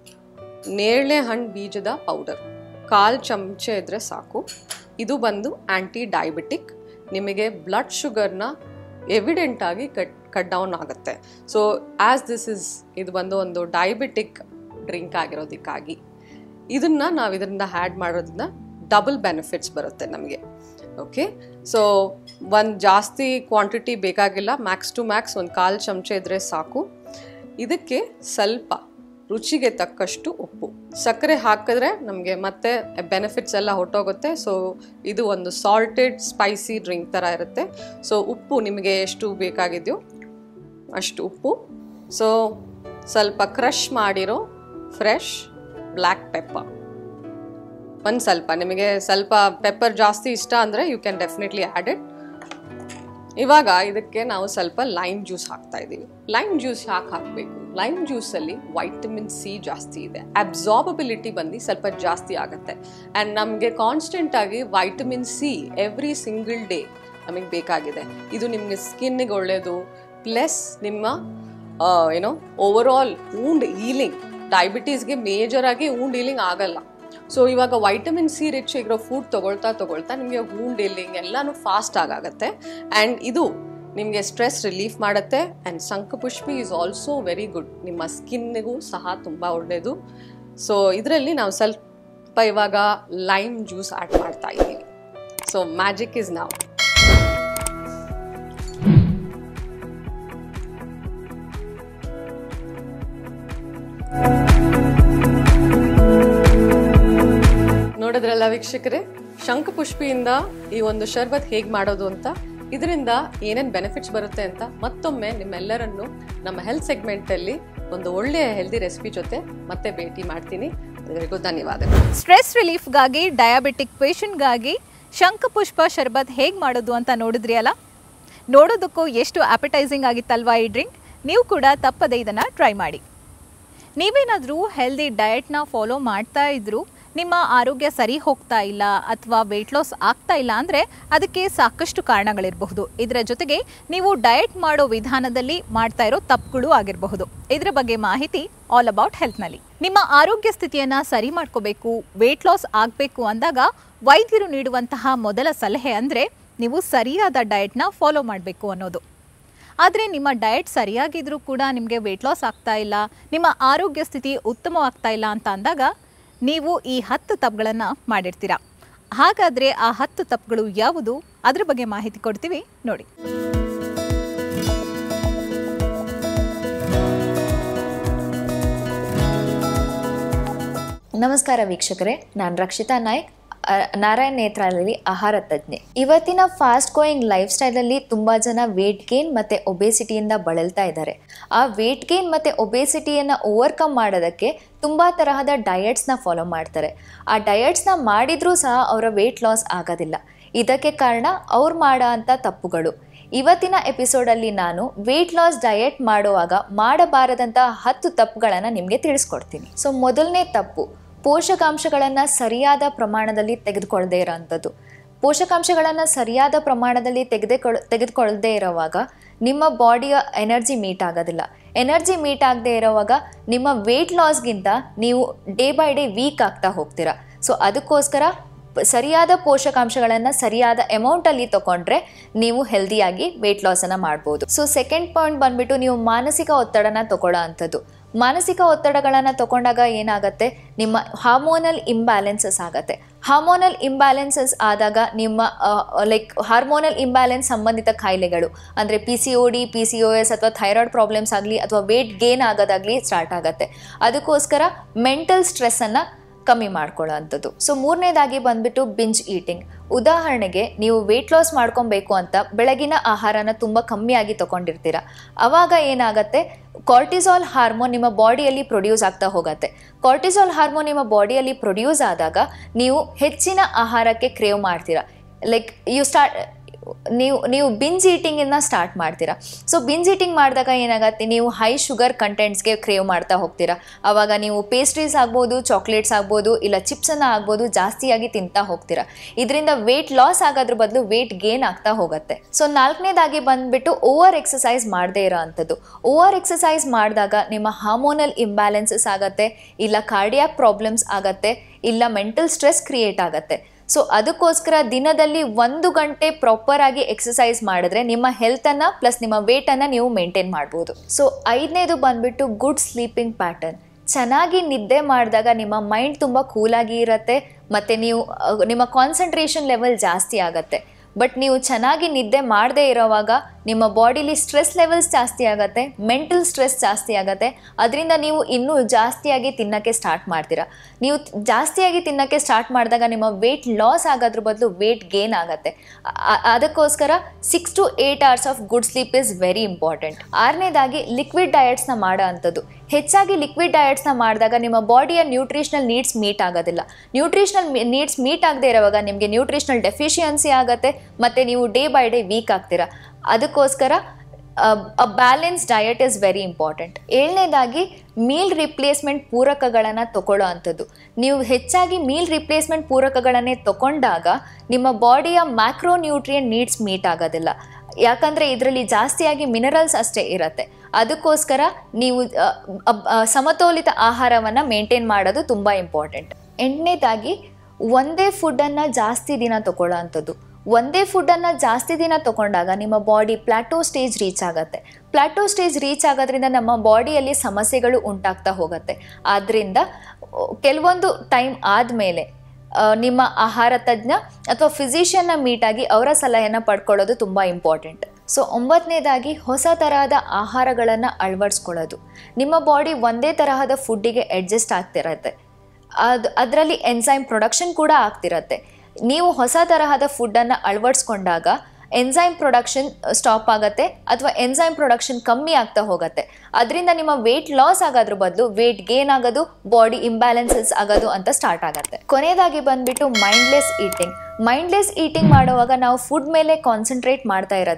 ನೇರಳೆ ಹಣ್ಣು ಬೀಜದ ಪೌಡರ್ ಕಾಲು ಚಮಚ ಇದ್ರೆ ಸಾಕು ಇದು ಬಂದು ಆ್ಯಂಟಿ ಡಯಾಬಿಟಿಕ್ ನಿಮಗೆ ಬ್ಲಡ್ ಶುಗರ್ನ ಎವಿಡೆಂಟ್ ಆಗಿ ಕಟ್ ಕಟ್ ಡೌನ್ ಆಗುತ್ತೆ ಸೊ ಆ್ಯಸ್ ದಿಸ್ ಇಸ್ ಇದು ಬಂದು ಒಂದು ಡಯಾಬಿಟಿಕ್ ಡ್ರಿಂಕ್ ಆಗಿರೋದಕ್ಕಾಗಿ ಇದನ್ನ ನಾವು ಇದರಿಂದ ಹ್ಯಾಡ್ ಮಾಡೋದ್ರಿಂದ ಡಬಲ್ ಬೆನಿಫಿಟ್ಸ್ ಬರುತ್ತೆ ನಮಗೆ ಓಕೆ ಸೊ ಒಂದು ಜಾಸ್ತಿ ಕ್ವಾಂಟಿಟಿ ಬೇಕಾಗಿಲ್ಲ ಮ್ಯಾಕ್ಸ್ ಟು ಮ್ಯಾಕ್ಸ್ ಒಂದು ಕಾಲು ಚಮಚ ಇದ್ದರೆ ಸಾಕು ಇದಕ್ಕೆ ಸ್ವಲ್ಪ ರುಚಿಗೆ ತಕ್ಕಷ್ಟು ಉಪ್ಪು ಸಕ್ಕರೆ ಹಾಕಿದ್ರೆ ನಮಗೆ ಮತ್ತೆ ಬೆನಿಫಿಟ್ಸ್ ಎಲ್ಲ ಹೊಟ್ಟೋಗುತ್ತೆ ಸೊ ಇದು ಒಂದು ಸಾಲ್ಟೆಡ್ ಸ್ಪೈಸಿ ಡ್ರಿಂಕ್ ಥರ ಇರುತ್ತೆ ಸೊ ಉಪ್ಪು ನಿಮಗೆ ಎಷ್ಟು ಬೇಕಾಗಿದೆಯೋ ಅಷ್ಟು ಉಪ್ಪು ಸೊ ಸ್ವಲ್ಪ ಕ್ರಷ್ ಮಾಡಿರೋ ಫ್ರೆಶ್ ಬ್ಲ್ಯಾಕ್ ಪೆಪ್ಪರ್ ಒಂದು ಸ್ವಲ್ಪ ನಿಮಗೆ ಸ್ವಲ್ಪ ಪೆಪ್ಪರ್ ಜಾಸ್ತಿ ಇಷ್ಟ ಅಂದರೆ you can definitely add it ಇವಾಗ ಇದಕ್ಕೆ ನಾವು ಸ್ವಲ್ಪ ಲೈಮ್ ಜ್ಯೂಸ್ ಹಾಕ್ತಾ ಇದ್ದೀವಿ ಲೈಮ್ ಜ್ಯೂಸ್ ಯಾಕೆ ಹಾಕಬೇಕು ಲೈಮ್ ಜ್ಯೂಸಲ್ಲಿ ವೈಟಮಿನ್ ಸಿ ಜಾಸ್ತಿ ಇದೆ ಅಬ್ಸಾರ್ಬಬಿಲಿಟಿ ಬಂದು ಸ್ವಲ್ಪ ಜಾಸ್ತಿ ಆಗುತ್ತೆ ಆ್ಯಂಡ್ ನಮಗೆ ಕಾನ್ಸ್ಟೆಂಟ್ ಆಗಿ vitamin C every single day ನಮಗೆ ಬೇಕಾಗಿದೆ ಇದು ನಿಮಗೆ ಸ್ಕಿನ್ನಿಗೆ ಒಳ್ಳೆಯದು ಪ್ಲಸ್ ನಿಮ್ಮ ಏನೋ ಓವರ್ ಆಲ್ ಊಂಡ್ ಈಲಿಂಗ್ ಡಯಾಬಿಟೀಸ್ಗೆ ಮೇಜರ್ ಆಗಿ ಊಂಡ್ ಈಲಿಂಗ್ ಆಗಲ್ಲ ಸೊ ಇವಾಗ ವೈಟಮಿನ್ ಸಿ ರಿಚ್ ಇರೋ ಫುಡ್ ತಗೊಳ್ತಾ ತಗೊಳ್ತಾ ನಿಮಗೆ ವೂಂಡ್ ಇಲ್ಲಿಂಗ್ ಎಲ್ಲಾನು ಫಾಸ್ಟ್ ಆಗುತ್ತೆ ಆ್ಯಂಡ್ ಇದು ನಿಮಗೆ ಸ್ಟ್ರೆಸ್ ರಿಲೀಫ್ ಮಾಡುತ್ತೆ ಆ್ಯಂಡ್ ಶಂಖಪುಷ್ಪಿ ಈಸ್ ಆಲ್ಸೋ ವೆರಿ ಗುಡ್ ನಿಮ್ಮ ಸ್ಕಿನ್ನಿಗೂ ಸಹ ತುಂಬ ಒಳ್ಳೆಯದು ಸೊ ಇದರಲ್ಲಿ ನಾವು ಸ್ವಲ್ಪ ಇವಾಗ ಲೈಮ್ ಜ್ಯೂಸ್ ಆ್ಯಡ್ ಮಾಡ್ತಾ ಇದ್ದೀವಿ ಸೊ ಮ್ಯಾಜಿಕ್ ಇಸ್ ನಾವು ನೋಡಿದ್ರಲ್ಲ ವೀಕ್ಷಕರೇ ಶಂಖಪುಷ್ಪಿಯಿಂದ ಈ ಒಂದು ಶರ್ಬತ್ ಹೇಗೆ ಮಾಡೋದು ಅಂತ ಇದರಿಂದ ಏನೇನು ಬೆನಿಫಿಟ್ಸ್ ಬರುತ್ತೆ ಅಂತ ಮತ್ತೊಮ್ಮೆ ನಿಮ್ಮೆಲ್ಲರನ್ನು ನಮ್ಮ ಹೆಲ್ತ್ ಸೆಗ್ಮೆಂಟಲ್ಲಿ ಒಂದು ಒಳ್ಳೆಯ ಹೆಲ್ದಿ ರೆಸಿಪಿ ಜೊತೆ ಮತ್ತೆ ಭೇಟಿ ಮಾಡ್ತೀನಿ ಎಲ್ಲರಿಗೂ ಧನ್ಯವಾದಗಳು ಸ್ಟ್ರೆಸ್ ರಿಲೀಫ್ಗಾಗಿ ಡಯಾಬಿಟಿಕ್ ಪೇಷಂಟ್ಗಾಗಿ ಶಂಖಪುಷ್ಪ ಶರ್ಬತ್ ಹೇಗೆ ಮಾಡೋದು ಅಂತ ನೋಡಿದ್ರಿ ಅಲ್ಲ ನೋಡೋದಕ್ಕೂ ಎಷ್ಟು ಅಪಟೈಸಿಂಗ್ ಆಗಿತ್ತಲ್ವಾ ಈ ಡ್ರಿಂಕ್ ನೀವು ಕೂಡ ತಪ್ಪದೇ ಇದನ್ನು ಟ್ರೈ ಮಾಡಿ ನೀವೇನಾದರೂ ಹೆಲ್ದಿ ಡಯಟ್ನ ಫಾಲೋ ಮಾಡ್ತಾ ಇದ್ರು ನಿಮ್ಮ ಆರೋಗ್ಯ ಸರಿ ಹೋಗ್ತಾ ಇಲ್ಲ ಅಥವಾ ವೆಯ್ಟ್ ಲಾಸ್ ಆಗ್ತಾ ಇಲ್ಲ ಅಂದರೆ ಅದಕ್ಕೆ ಸಾಕಷ್ಟು ಕಾರಣಗಳಿರಬಹುದು ಇದರ ಜೊತೆಗೆ ನೀವು ಡಯಟ್ ಮಾಡೋ ವಿಧಾನದಲ್ಲಿ ಮಾಡ್ತಾ ಇರೋ ತಪ್ಪುಗಳು ಆಗಿರಬಹುದು ಇದರ ಬಗ್ಗೆ ಮಾಹಿತಿ ಆಲ್ ಅಬೌಟ್ ಹೆಲ್ತ್ನಲ್ಲಿ ನಿಮ್ಮ ಆರೋಗ್ಯ ಸ್ಥಿತಿಯನ್ನು ಸರಿ ಮಾಡ್ಕೋಬೇಕು ವೆಯ್ಟ್ ಲಾಸ್ ಆಗಬೇಕು ಅಂದಾಗ ವೈದ್ಯರು ನೀಡುವಂತಹ ಮೊದಲ ಸಲಹೆ ಅಂದರೆ ನೀವು ಸರಿಯಾದ ಡಯಟ್ನ ಫಾಲೋ ಮಾಡಬೇಕು ಅನ್ನೋದು ಆದರೆ ನಿಮ್ಮ ಡಯಟ್ ಸರಿಯಾಗಿದ್ರೂ ಕೂಡ ನಿಮಗೆ ವೆಯ್ಟ್ ಲಾಸ್ ಆಗ್ತಾ ಇಲ್ಲ ನಿಮ್ಮ ಆರೋಗ್ಯ ಸ್ಥಿತಿ ಉತ್ತಮವಾಗ್ತಾ ಇಲ್ಲ ಅಂತ ಅಂದಾಗ ನೀವು ಈ ಹತ್ತು ತಪ್ಪುಗಳನ್ನು ಮಾಡಿರ್ತೀರ ಹಾಗಾದರೆ ಆ ಹತ್ತು ತಪ್ಪುಗಳು ಯಾವುದು ಅದ್ರ ಬಗ್ಗೆ ಮಾಹಿತಿ ಕೊಡ್ತೀವಿ ನೋಡಿ ನಮಸ್ಕಾರ ವೀಕ್ಷಕರೇ ನಾನು ರಕ್ಷಿತಾ ನಾಯ್ಕ್ ಅ, ನಾರಾಯಣ್ ನೇತ್ರಾಲಯಲ್ಲಿ ಆಹಾರ ತಜ್ಞೆ ಇವತ್ತಿನ ಫಾಸ್ಟ್ ಗೋಯಿಂಗ್ ಲೈಫ್ ಸ್ಟೈಲಲ್ಲಿ ತುಂಬ ಜನ ವೇಟ್ ಗೇನ್ ಮತ್ತು ಒಬೇಸಿಟಿಯಿಂದ ಬಳಲ್ತಾ ಇದ್ದಾರೆ ಆ ವೇಟ್ ಗೇನ್ ಮತ್ತು ಒಬೇಸಿಟಿಯನ್ನು ಓವರ್ಕಮ್ ಮಾಡೋದಕ್ಕೆ ತುಂಬ ತರಹದ ಡಯಟ್ಸ್ನ ಫಾಲೋ ಮಾಡ್ತಾರೆ ಆ ಡಯಟ್ಸ್ನ ಮಾಡಿದರೂ ಸಹ ಅವರ ವೇಟ್ ಲಾಸ್ ಆಗೋದಿಲ್ಲ ಇದಕ್ಕೆ ಕಾರಣ ಅವ್ರು ಮಾಡೋ ಅಂಥ ತಪ್ಪುಗಳು ಇವತ್ತಿನ ಎಪಿಸೋಡಲ್ಲಿ ನಾನು ವೇಟ್ ಲಾಸ್ ಡಯಟ್ ಮಾಡುವಾಗ ಮಾಡಬಾರದಂಥ ಹತ್ತು ತಪ್ಪುಗಳನ್ನು ನಿಮಗೆ ತಿಳಿಸ್ಕೊಡ್ತೀನಿ ಸೊ ಮೊದಲನೇ ತಪ್ಪು ಪೋಷಕಾಂಶಗಳನ್ನು ಸರಿಯಾದ ಪ್ರಮಾಣದಲ್ಲಿ ತೆಗೆದುಕೊಳ್ಳದೇ ಇರೋವಂಥದ್ದು ಪೋಷಕಾಂಶಗಳನ್ನು ಸರಿಯಾದ ಪ್ರಮಾಣದಲ್ಲಿ ತೆಗೆದುಕೊಳ್ ತೆಗೆದುಕೊಳ್ಳದೇ ಇರೋವಾಗ ನಿಮ್ಮ ಬಾಡಿಯ ಎನರ್ಜಿ ಮೀಟ್ ಆಗೋದಿಲ್ಲ ಎನರ್ಜಿ ಮೀಟ್ ಆಗದೆ ಇರೋವಾಗ ನಿಮ್ಮ ವೇಟ್ ಲಾಸ್ಗಿಂತ ನೀವು ಡೇ ಬೈ ಡೇ ವೀಕ್ ಆಗ್ತಾ ಹೋಗ್ತೀರಾ ಸೊ ಅದಕ್ಕೋಸ್ಕರ ಪ- ಸರಿಯಾದ ಪೋಷಕಾಂಶಗಳನ್ನು ಸರಿಯಾದ ಅಮೌಂಟಲ್ಲಿ ತಗೊಂಡ್ರೆ ನೀವು ಹೆಲ್ದಿಯಾಗಿ ವೇಟ್ ಲಾಸನ್ನು ಮಾಡ್ಬೋದು ಸೊ ಸೆಕೆಂಡ್ ಪಾಯಿಂಟ್ ಬಂದ್ಬಿಟ್ಟು ನೀವು ಮಾನಸಿಕ ಒತ್ತಡನ ತಗೊಳ್ಳೋ ಅಂಥದ್ದು ಮಾನಸಿಕ ಒತ್ತಡಗಳನ್ನು ತಗೊಂಡಾಗ ಏನಾಗುತ್ತೆ ನಿಮ್ಮ ಹಾರ್ಮೋನಲ್ ಇಂಬ್ಯಾಲೆನ್ಸಸ್ ಆಗುತ್ತೆ ಹಾರ್ಮೋನಲ್ ಇಂಬ್ಯಾಲೆನ್ಸಸ್ ಆದಾಗ ನಿಮ್ಮ ಲೈಕ್ ಹಾರ್ಮೋನಲ್ ಇಂಬ್ಯಾಲೆನ್ಸ್ ಸಂಬಂಧಿತ ಕಾಯಿಲೆಗಳು ಅಂದರೆ P C O D P C O S ಅಥವಾ ಥೈರಾಯ್ಡ್ ಪ್ರಾಬ್ಲಮ್ಸ್ ಆಗಲಿ ಅಥವಾ ವೇಟ್ ಗೇನ್ ಆಗೋದಾಗಲಿ ಸ್ಟಾರ್ಟ್ ಆಗುತ್ತೆ ಅದಕ್ಕೋಸ್ಕರ ಮೆಂಟಲ್ ಸ್ಟ್ರೆಸ್ಸನ್ನು ಕಮ್ಮಿ ಮಾಡ್ಕೊಳ್ಳೋ ಅಂಥದ್ದು ಸೊ ಮೂರನೇದಾಗಿ ಬಂದ್ಬಿಟ್ಟು ಬಿಂಜ್ ಈಟಿಂಗ್ ಉದಾಹರಣೆಗೆ ನೀವು ವೆಯ್ಟ್ ಲಾಸ್ ಮಾಡ್ಕೊಬೇಕು ಅಂತ ಬೆಳಗಿನ ಆಹಾರನ ತುಂಬ ಕಮ್ಮಿಯಾಗಿ ತಗೊಂಡಿರ್ತೀರ ಅವಾಗ ಏನಾಗುತ್ತೆ ಕಾರ್ಟಿಸಾಲ್ ಹಾರ್ಮೋನ್ ನಿಮ್ಮ ಬಾಡಿಯಲ್ಲಿ ಪ್ರೊಡ್ಯೂಸ್ ಆಗ್ತಾ ಹೋಗುತ್ತೆ ಕಾರ್ಟಿಸಾಲ್ ಹಾರ್ಮೋನ್ ನಿಮ್ಮ ಬಾಡಿಯಲ್ಲಿ ಪ್ರೊಡ್ಯೂಸ್ ಆದಾಗ ನೀವು ಹೆಚ್ಚಿನ ಆಹಾರಕ್ಕೆ ಕ್ರೇವ್ ಮಾಡ್ತೀರಾ ಲೈಕ್ ಯು ಸ್ಟಾರ್ಟ್ ನೀವು ನೀವು ಬಿಂಜ್ ಈಟಿಂಗನ್ನು ಸ್ಟಾರ್ಟ್ ಮಾಡ್ತೀರಾ ಸೊ ಬಿಂಜ್ ಈಟಿಂಗ್ ಮಾಡಿದಾಗ ಏನಾಗುತ್ತೆ ನೀವು ಹೈ ಶುಗರ್ ಕಂಟೆಂಟ್ಸ್ಗೆ ಕ್ರೇವ್ ಮಾಡ್ತಾ ಹೋಗ್ತೀರಾ ಆವಾಗ ನೀವು ಪೇಸ್ಟ್ರೀಸ್ ಆಗ್ಬೋದು ಚಾಕ್ಲೇಟ್ಸ್ ಆಗ್ಬೋದು ಇಲ್ಲ ಚಿಪ್ಸನ್ನು ಆಗ್ಬೋದು ಜಾಸ್ತಿಯಾಗಿ ತಿಂತಾ ಹೋಗ್ತೀರಾ ಇದರಿಂದ ವೇಟ್ ಲಾಸ್ ಆಗೋದ್ರ ಬದಲು ವೇಟ್ ಗೇನ್ ಆಗ್ತಾ ಹೋಗುತ್ತೆ ಸೊ ನಾಲ್ಕನೇದಾಗಿ ಬಂದ್ಬಿಟ್ಟು ಓವರ್ ಎಕ್ಸಸೈಸ್ ಮಾಡದೇ ಇರೋ ಅಂಥದ್ದು ಓವರ್ ಎಕ್ಸಸೈಸ್ ಮಾಡಿದಾಗ ನಿಮ್ಮ ಹಾರ್ಮೋನಲ್ ಇಂಬ್ಯಾಲೆನ್ಸಸ್ ಆಗತ್ತೆ ಇಲ್ಲ ಕಾರ್ಡಿಯಾಕ್ ಪ್ರಾಬ್ಲಮ್ಸ್ ಆಗತ್ತೆ ಇಲ್ಲ ಮೆಂಟಲ್ ಸ್ಟ್ರೆಸ್ ಕ್ರಿಯೇಟ್ ಆಗತ್ತೆ ಸೊ ಅದಕ್ಕೋಸ್ಕರ ದಿನದಲ್ಲಿ ಒಂದು ಗಂಟೆ ಪ್ರಾಪರ್ ಆಗಿ ಎಕ್ಸಸೈಸ್ ಮಾಡಿದ್ರೆ ನಿಮ್ಮ ಹೆಲ್ತನ್ನು ಪ್ಲಸ್ ನಿಮ್ಮ ವೇಟನ್ನು ನೀವು ಮೇಂಟೈನ್ ಮಾಡ್ಬೋದು ಸೊ ಐದನೇದು ಬಂದ್ಬಿಟ್ಟು ಗುಡ್ ಸ್ಲೀಪಿಂಗ್ ಪ್ಯಾಟರ್ನ್ ಚೆನ್ನಾಗಿ ನಿದ್ದೆ ಮಾಡಿದಾಗ ನಿಮ್ಮ ಮೈಂಡ್ ತುಂಬ ಕೂಲಾಗಿ ಇರುತ್ತೆ ಮತ್ತು ನೀವು ಅಹ್, ನಿಮ್ಮ ಕಾನ್ಸಂಟ್ರೇಷನ್ ಲೆವೆಲ್ ಜಾಸ್ತಿ ಆಗುತ್ತೆ ಬಟ್ ನೀವು ಚೆನ್ನಾಗಿ ನಿದ್ದೆ ಮಾಡದೇ ಇರೋವಾಗ ನಿಮ್ಮ ಬಾಡಿಲಿ ಸ್ಟ್ರೆಸ್ ಲೆವೆಲ್ಸ್ ಜಾಸ್ತಿ ಆಗುತ್ತೆ ಮೆಂಟಲ್ ಸ್ಟ್ರೆಸ್ ಜಾಸ್ತಿ ಆಗುತ್ತೆ ಅದರಿಂದ ನೀವು ಇನ್ನೂ ಜಾಸ್ತಿಯಾಗಿ ತಿನ್ನೋಕ್ಕೆ ಸ್ಟಾರ್ಟ್ ಮಾಡ್ತೀರಾ ನೀವು ಜಾಸ್ತಿಯಾಗಿ ತಿನ್ನೋಕ್ಕೆ ಸ್ಟಾರ್ಟ್ ಮಾಡಿದಾಗ ನಿಮ್ಮ ವೇಟ್ ಲಾಸ್ ಆಗೋದ್ರ ಬದಲು ವೇಟ್ ಗೇನ್ ಆಗುತ್ತೆ ಆ- ಅದಕ್ಕೋಸ್ಕರ six to eight hours of good sleep is very important ಆರನೇದಾಗಿ ಲಿಕ್ವಿಡ್ ಡಯಟ್ಸ್ನ ಮಾಡೋ ಅಂಥದ್ದು ಹೆಚ್ಚಾಗಿ ಲಿಕ್ವಿಡ್ ಡಯಟ್ಸ್ನ ಮಾಡಿದಾಗ ನಿಮ್ಮ ಬಾಡಿಯ ನ್ಯೂಟ್ರಿಷನಲ್ ನೀಡ್ಸ್ ಮೀಟ್ ಆಗೋದಿಲ್ಲ ನ್ಯೂಟ್ರಿಷನಲ್ ನೀಡ್ಸ್ ಮೀಟ್ ಆಗದೆ ಇರೋವಾಗ ನಿಮಗೆ ನ್ಯೂಟ್ರಿಷನಲ್ ಡೆಫಿಷಿಯನ್ಸಿ ಆಗುತ್ತೆ ಮತ್ತು ನೀವು ಡೇ ಬೈ ಡೇ ವೀಕ್ ಆಗ್ತೀರಾ ಅದಕ್ಕೋಸ್ಕರ a balance diet is very important ಏಳನೇದಾಗಿ ಮೀಲ್ ರಿಪ್ಲೇಸ್ಮೆಂಟ್ ಪೂರಕಗಳನ್ನು ತಗೊಳ್ಳೋ ಅಂಥದ್ದು ನೀವು ಹೆಚ್ಚಾಗಿ ಮೀಲ್ ರಿಪ್ಲೇಸ್ಮೆಂಟ್ ಪೂರಕಗಳನ್ನೇ ತಗೊಂಡಾಗ ನಿಮ್ಮ ಬಾಡಿಯ ಮ್ಯಾಕ್ರೋ ನ್ಯೂಟ್ರಿಯನ್ ನೀಡ್ಸ್ ಮೀಟ್ ಆಗೋದಿಲ್ಲ ಯಾಕಂದರೆ ಇದರಲ್ಲಿ ಜಾಸ್ತಿಯಾಗಿ ಮಿನರಲ್ಸ್ ಅಷ್ಟೇ ಇರುತ್ತೆ ಅದಕ್ಕೋಸ್ಕರ ನೀವು ಅ, ಅಬ್- ಅ, ಸಮತೋಲಿತ ಆಹಾರವನ್ನು ಮೇಂಟೈನ್ ಮಾಡೋದು ತುಂಬ ಇಂಪಾರ್ಟೆಂಟ್ ಎಂಟನೇದಾಗಿ ಒಂದೇ ಫುಡ್ಡನ್ನು ಜಾಸ್ತಿ ದಿನ ತಗೊಳ್ಳೋ ಅಂಥದ್ದು ಒಂದೇ ಫುಡ್ಡನ್ನು ಜಾಸ್ತಿ ದಿನ ತಗೊಂಡಾಗ ನಿಮ್ಮ ಬಾಡಿ ಪ್ಲಾಟೋ ಸ್ಟೇಜ್ ರೀಚ್ ಆಗುತ್ತೆ ಪ್ಲಾಟೋ ಸ್ಟೇಜ್ ರೀಚ್ ಆಗೋದ್ರಿಂದ ನಮ್ಮ ಬಾಡಿಯಲ್ಲಿ ಸಮಸ್ಯೆಗಳು ಉಂಟಾಗ್ತಾ ಹೋಗುತ್ತೆ ಆದ್ದರಿಂದ ಕೆಲವೊಂದು ಟೈಮ್ ಆದಮೇಲೆ ನಿಮ್ಮ ಆಹಾರ ತಜ್ಞ ಅಥವಾ ಫಿಸಿಷಿಯನ್ನ ಮೀಟಾಗಿ ಅವರ ಸಲಹೆಯನ್ನು ಪಡ್ಕೊಳ್ಳೋದು ತುಂಬ ಇಂಪಾರ್ಟೆಂಟ್ ಸೊ ಒಂಬತ್ತನೇದಾಗಿ ಹೊಸ ತರಹದ ಆಹಾರಗಳನ್ನು ಅಳವಡಿಸ್ಕೊಳ್ಳೋದು ನಿಮ್ಮ ಬಾಡಿ ಒಂದೇ ತರಹದ ಫುಡ್ಡಿಗೆ ಅಡ್ಜಸ್ಟ್ ಆಗ್ತಿರತ್ತೆ ಅದು ಅದರಲ್ಲಿ ಎನ್ಸೈಮ್ ಪ್ರೊಡಕ್ಷನ್ ಕೂಡ ಆಗ್ತಿರತ್ತೆ ನೀವು ಹೊಸ ತರಹದ ಫುಡ್ಡನ್ನು ಅಳವಡಿಸ್ಕೊಂಡಾಗ ಎನ್ಸೈಮ್ ಪ್ರೊಡಕ್ಷನ್ ಸ್ಟಾಪ್ ಆಗುತ್ತೆ ಅಥವಾ ಎನ್ಸೈಮ್ ಪ್ರೊಡಕ್ಷನ್ ಕಮ್ಮಿ ಆಗ್ತಾ ಹೋಗುತ್ತೆ ಅದರಿಂದ ನಿಮ್ಮ ವೇಟ್ ಲಾಸ್ ಆಗೋದ್ರ ಬದಲು ವೇಟ್ ಗೇನ್ ಆಗೋದು ಬಾಡಿ ಇಂಬ್ಯಾಲೆನ್ಸಸ್ ಆಗೋದು ಅಂತ ಸ್ಟಾರ್ಟ್ ಆಗುತ್ತೆ ಕೊನೆಯದಾಗಿ ಬಂದ್ಬಿಟ್ಟು ಮೈಂಡ್ಲೆಸ್ ಈಟಿಂಗ್ ಮೈಂಡ್ಲೆಸ್ ಈಟಿಂಗ್ ಮಾಡುವಾಗ ನಾವು ಫುಡ್ ಮೇಲೆ ಕಾನ್ಸಂಟ್ರೇಟ್ ಮಾಡ್ತಾ ಇರೋದಿಲ್ಲ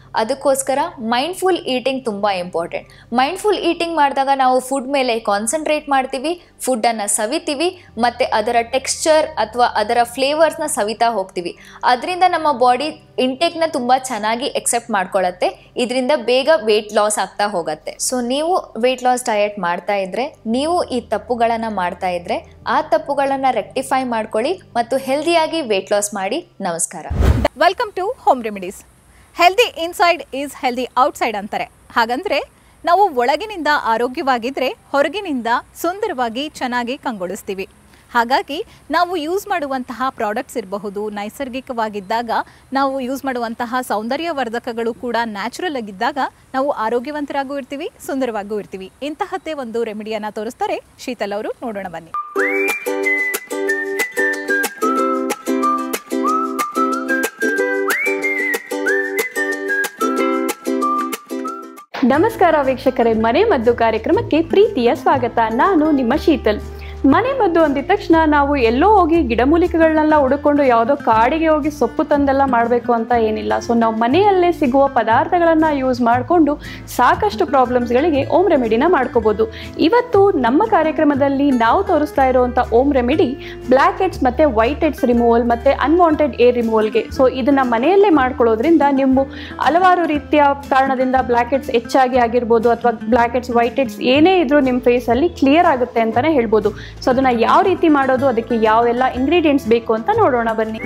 ಅದಕ್ಕೋಸ್ಕರ ಮೈಂಡ್ಫುಲ್ ಈಟಿಂಗ್ ತುಂಬ ಇಂಪಾರ್ಟೆಂಟ್ ಮೈಂಡ್ಫುಲ್ ಈಟಿಂಗ್ ಮಾಡಿದಾಗ ನಾವು ಫುಡ್ ಮೇಲೆ ಕಾನ್ಸಂಟ್ರೇಟ್ ಮಾಡ್ತೀವಿ ಫುಡ್ಡನ್ನು ಸವಿತೀವಿ ಮತ್ತು ಅದರ ಟೆಕ್ಸ್ಚರ್ ಅಥವಾ ಅದರ ಫ್ಲೇವರ್ಸ್ನ ಸವಿತಾ ಹೋಗ್ತೀವಿ ಅದರಿಂದ ನಮ್ಮ ಬಾಡಿ ಇಂಟೇಕ್ನ ತುಂಬ ಚೆನ್ನಾಗಿ ಎಕ್ಸೆಪ್ಟ್ ಮಾಡ್ಕೊಳ್ಳುತ್ತೆ ಇದರಿಂದ ಬೇಗ ವೆಯ್ಟ್ ಲಾಸ್ ಆಗ್ತಾ ಹೋಗುತ್ತೆ ಸೊ ನೀವು ವೆಯ್ಟ್ ಲಾಸ್ ಡಯಟ್ ಮಾಡ್ತಾ ಇದ್ರೆ ನೀವು ಈ ತಪ್ಪುಗಳನ್ನು ಮಾಡ್ತಾ ಇದ್ರೆ ಆ ತಪ್ಪುಗಳನ್ನು ರೆಕ್ಟಿಫೈ ಮಾಡ್ಕೊಳ್ಳಿ ಮತ್ತು ಹೆಲ್ದಿಯಾಗಿ ವೆಯ್ಟ್ ಲಾಸ್ ಮಾಡಿ ನಮಸ್ಕಾರ welcome to home remedies healthy inside is healthy outside ಅಂತಾರೆ ಹಾಗಂದ್ರೆ ನಾವು ಒಳಗಿನಿಂದ ಆರೋಗ್ಯವಾಗಿದ್ದರೆ ಹೊರಗಿನಿಂದ ಸುಂದರವಾಗಿ ಚೆನ್ನಾಗಿ ಕಂಗೊಳಿಸ್ತೀವಿ ಹಾಗಾಗಿ ನಾವು ಯೂಸ್ ಮಾಡುವಂತಹ ಪ್ರಾಡಕ್ಟ್ಸ್ ಇರಬಹುದು ನೈಸರ್ಗಿಕವಾಗಿದ್ದಾಗ ನಾವು ಯೂಸ್ ಮಾಡುವಂತಹ ಸೌಂದರ್ಯವರ್ಧಕಗಳು ಕೂಡ ನ್ಯಾಚುರಲ್ ಆಗಿದ್ದಾಗ ನಾವು ಆರೋಗ್ಯವಂತರಾಗೂ ಇರ್ತೀವಿ ಸುಂದರವಾಗೂ ಇರ್ತೀವಿ ಇಂತಹದ್ದೇ ಒಂದು ರೆಮಿಡಿಯನ್ನು ತೋರಿಸ್ತಾರೆ ಶೀತಲ್ ಅವರು ನೋಡೋಣ ಬನ್ನಿ ನಮಸ್ಕಾರ ವೀಕ್ಷಕರೇ ಮನೆ ಮದ್ದು ಕಾರ್ಯಕ್ರಮಕ್ಕೆ ಪ್ರೀತಿಯ ಸ್ವಾಗತ ನಾನು ನಿಮ್ಮ ಶೀತಲ್ ಮನೆ ಮದ್ದು ಅಂದಿದ ತಕ್ಷಣ ನಾವು ಎಲ್ಲೋ ಹೋಗಿ ಗಿಡಮೂಲಿಕೆಗಳನ್ನೆಲ್ಲ ಹುಡುಕೊಂಡು ಯಾವುದೋ ಕಾಡಿಗೆ ಹೋಗಿ ಸೊಪ್ಪು ತಂದೆಲ್ಲ ಮಾಡಬೇಕು ಅಂತ ಏನಿಲ್ಲ ಸೊ ನಾವು ಮನೆಯಲ್ಲೇ ಸಿಗುವ ಪದಾರ್ಥಗಳನ್ನು ಯೂಸ್ ಮಾಡಿಕೊಂಡು ಸಾಕಷ್ಟು ಪ್ರಾಬ್ಲಮ್ಸ್ಗಳಿಗೆ ಓಮ್ ರೆಮಿಡಿನ ಮಾಡ್ಕೋಬೋದು ಇವತ್ತು ನಮ್ಮ ಕಾರ್ಯಕ್ರಮದಲ್ಲಿ ನಾವು ತೋರಿಸ್ತಾ ಇರುವಂಥ ಓಮ್ ರೆಮಿಡಿ ಬ್ಲ್ಯಾಕ್ ಹೆಡ್ಸ್ ಮತ್ತು ವೈಟ್ ಹೆಡ್ಸ್ ರಿಮೂವಲ್ ಮತ್ತು ಅನ್ವಾಂಟೆಡ್ ಏರ್ ರಿಮೂವಲ್ಗೆ ಸೊ ಇದನ್ನು ಮನೆಯಲ್ಲೇ ಮಾಡ್ಕೊಳ್ಳೋದ್ರಿಂದ ನಿಮ್ಮ ಹಲವಾರು ರೀತಿಯ ಕಾರಣದಿಂದ ಬ್ಲ್ಯಾಕ್ ಹೆಡ್ಸ್ ಹೆಚ್ಚಾಗಿ ಆಗಿರ್ಬೋದು ಅಥವಾ ಬ್ಲ್ಯಾಕ್ ಹೆಡ್ಸ್ ವೈಟ್ ಹೆಡ್ಸ್ ಏನೇ ಇದ್ರೂ ನಿಮ್ಮ ಫೇಸಲ್ಲಿ ಕ್ಲಿಯರ್ ಆಗುತ್ತೆ ಅಂತಲೇ ಹೇಳ್ಬೋದು ಸೊ ಅದನ್ನು ಯಾವ ರೀತಿ ಮಾಡೋದು ಅದಕ್ಕೆ ಯಾವೆಲ್ಲ ಇಂಗ್ರೀಡಿಯೆಂಟ್ಸ್ ಬೇಕು ಅಂತ ನೋಡೋಣ ಬನ್ನಿ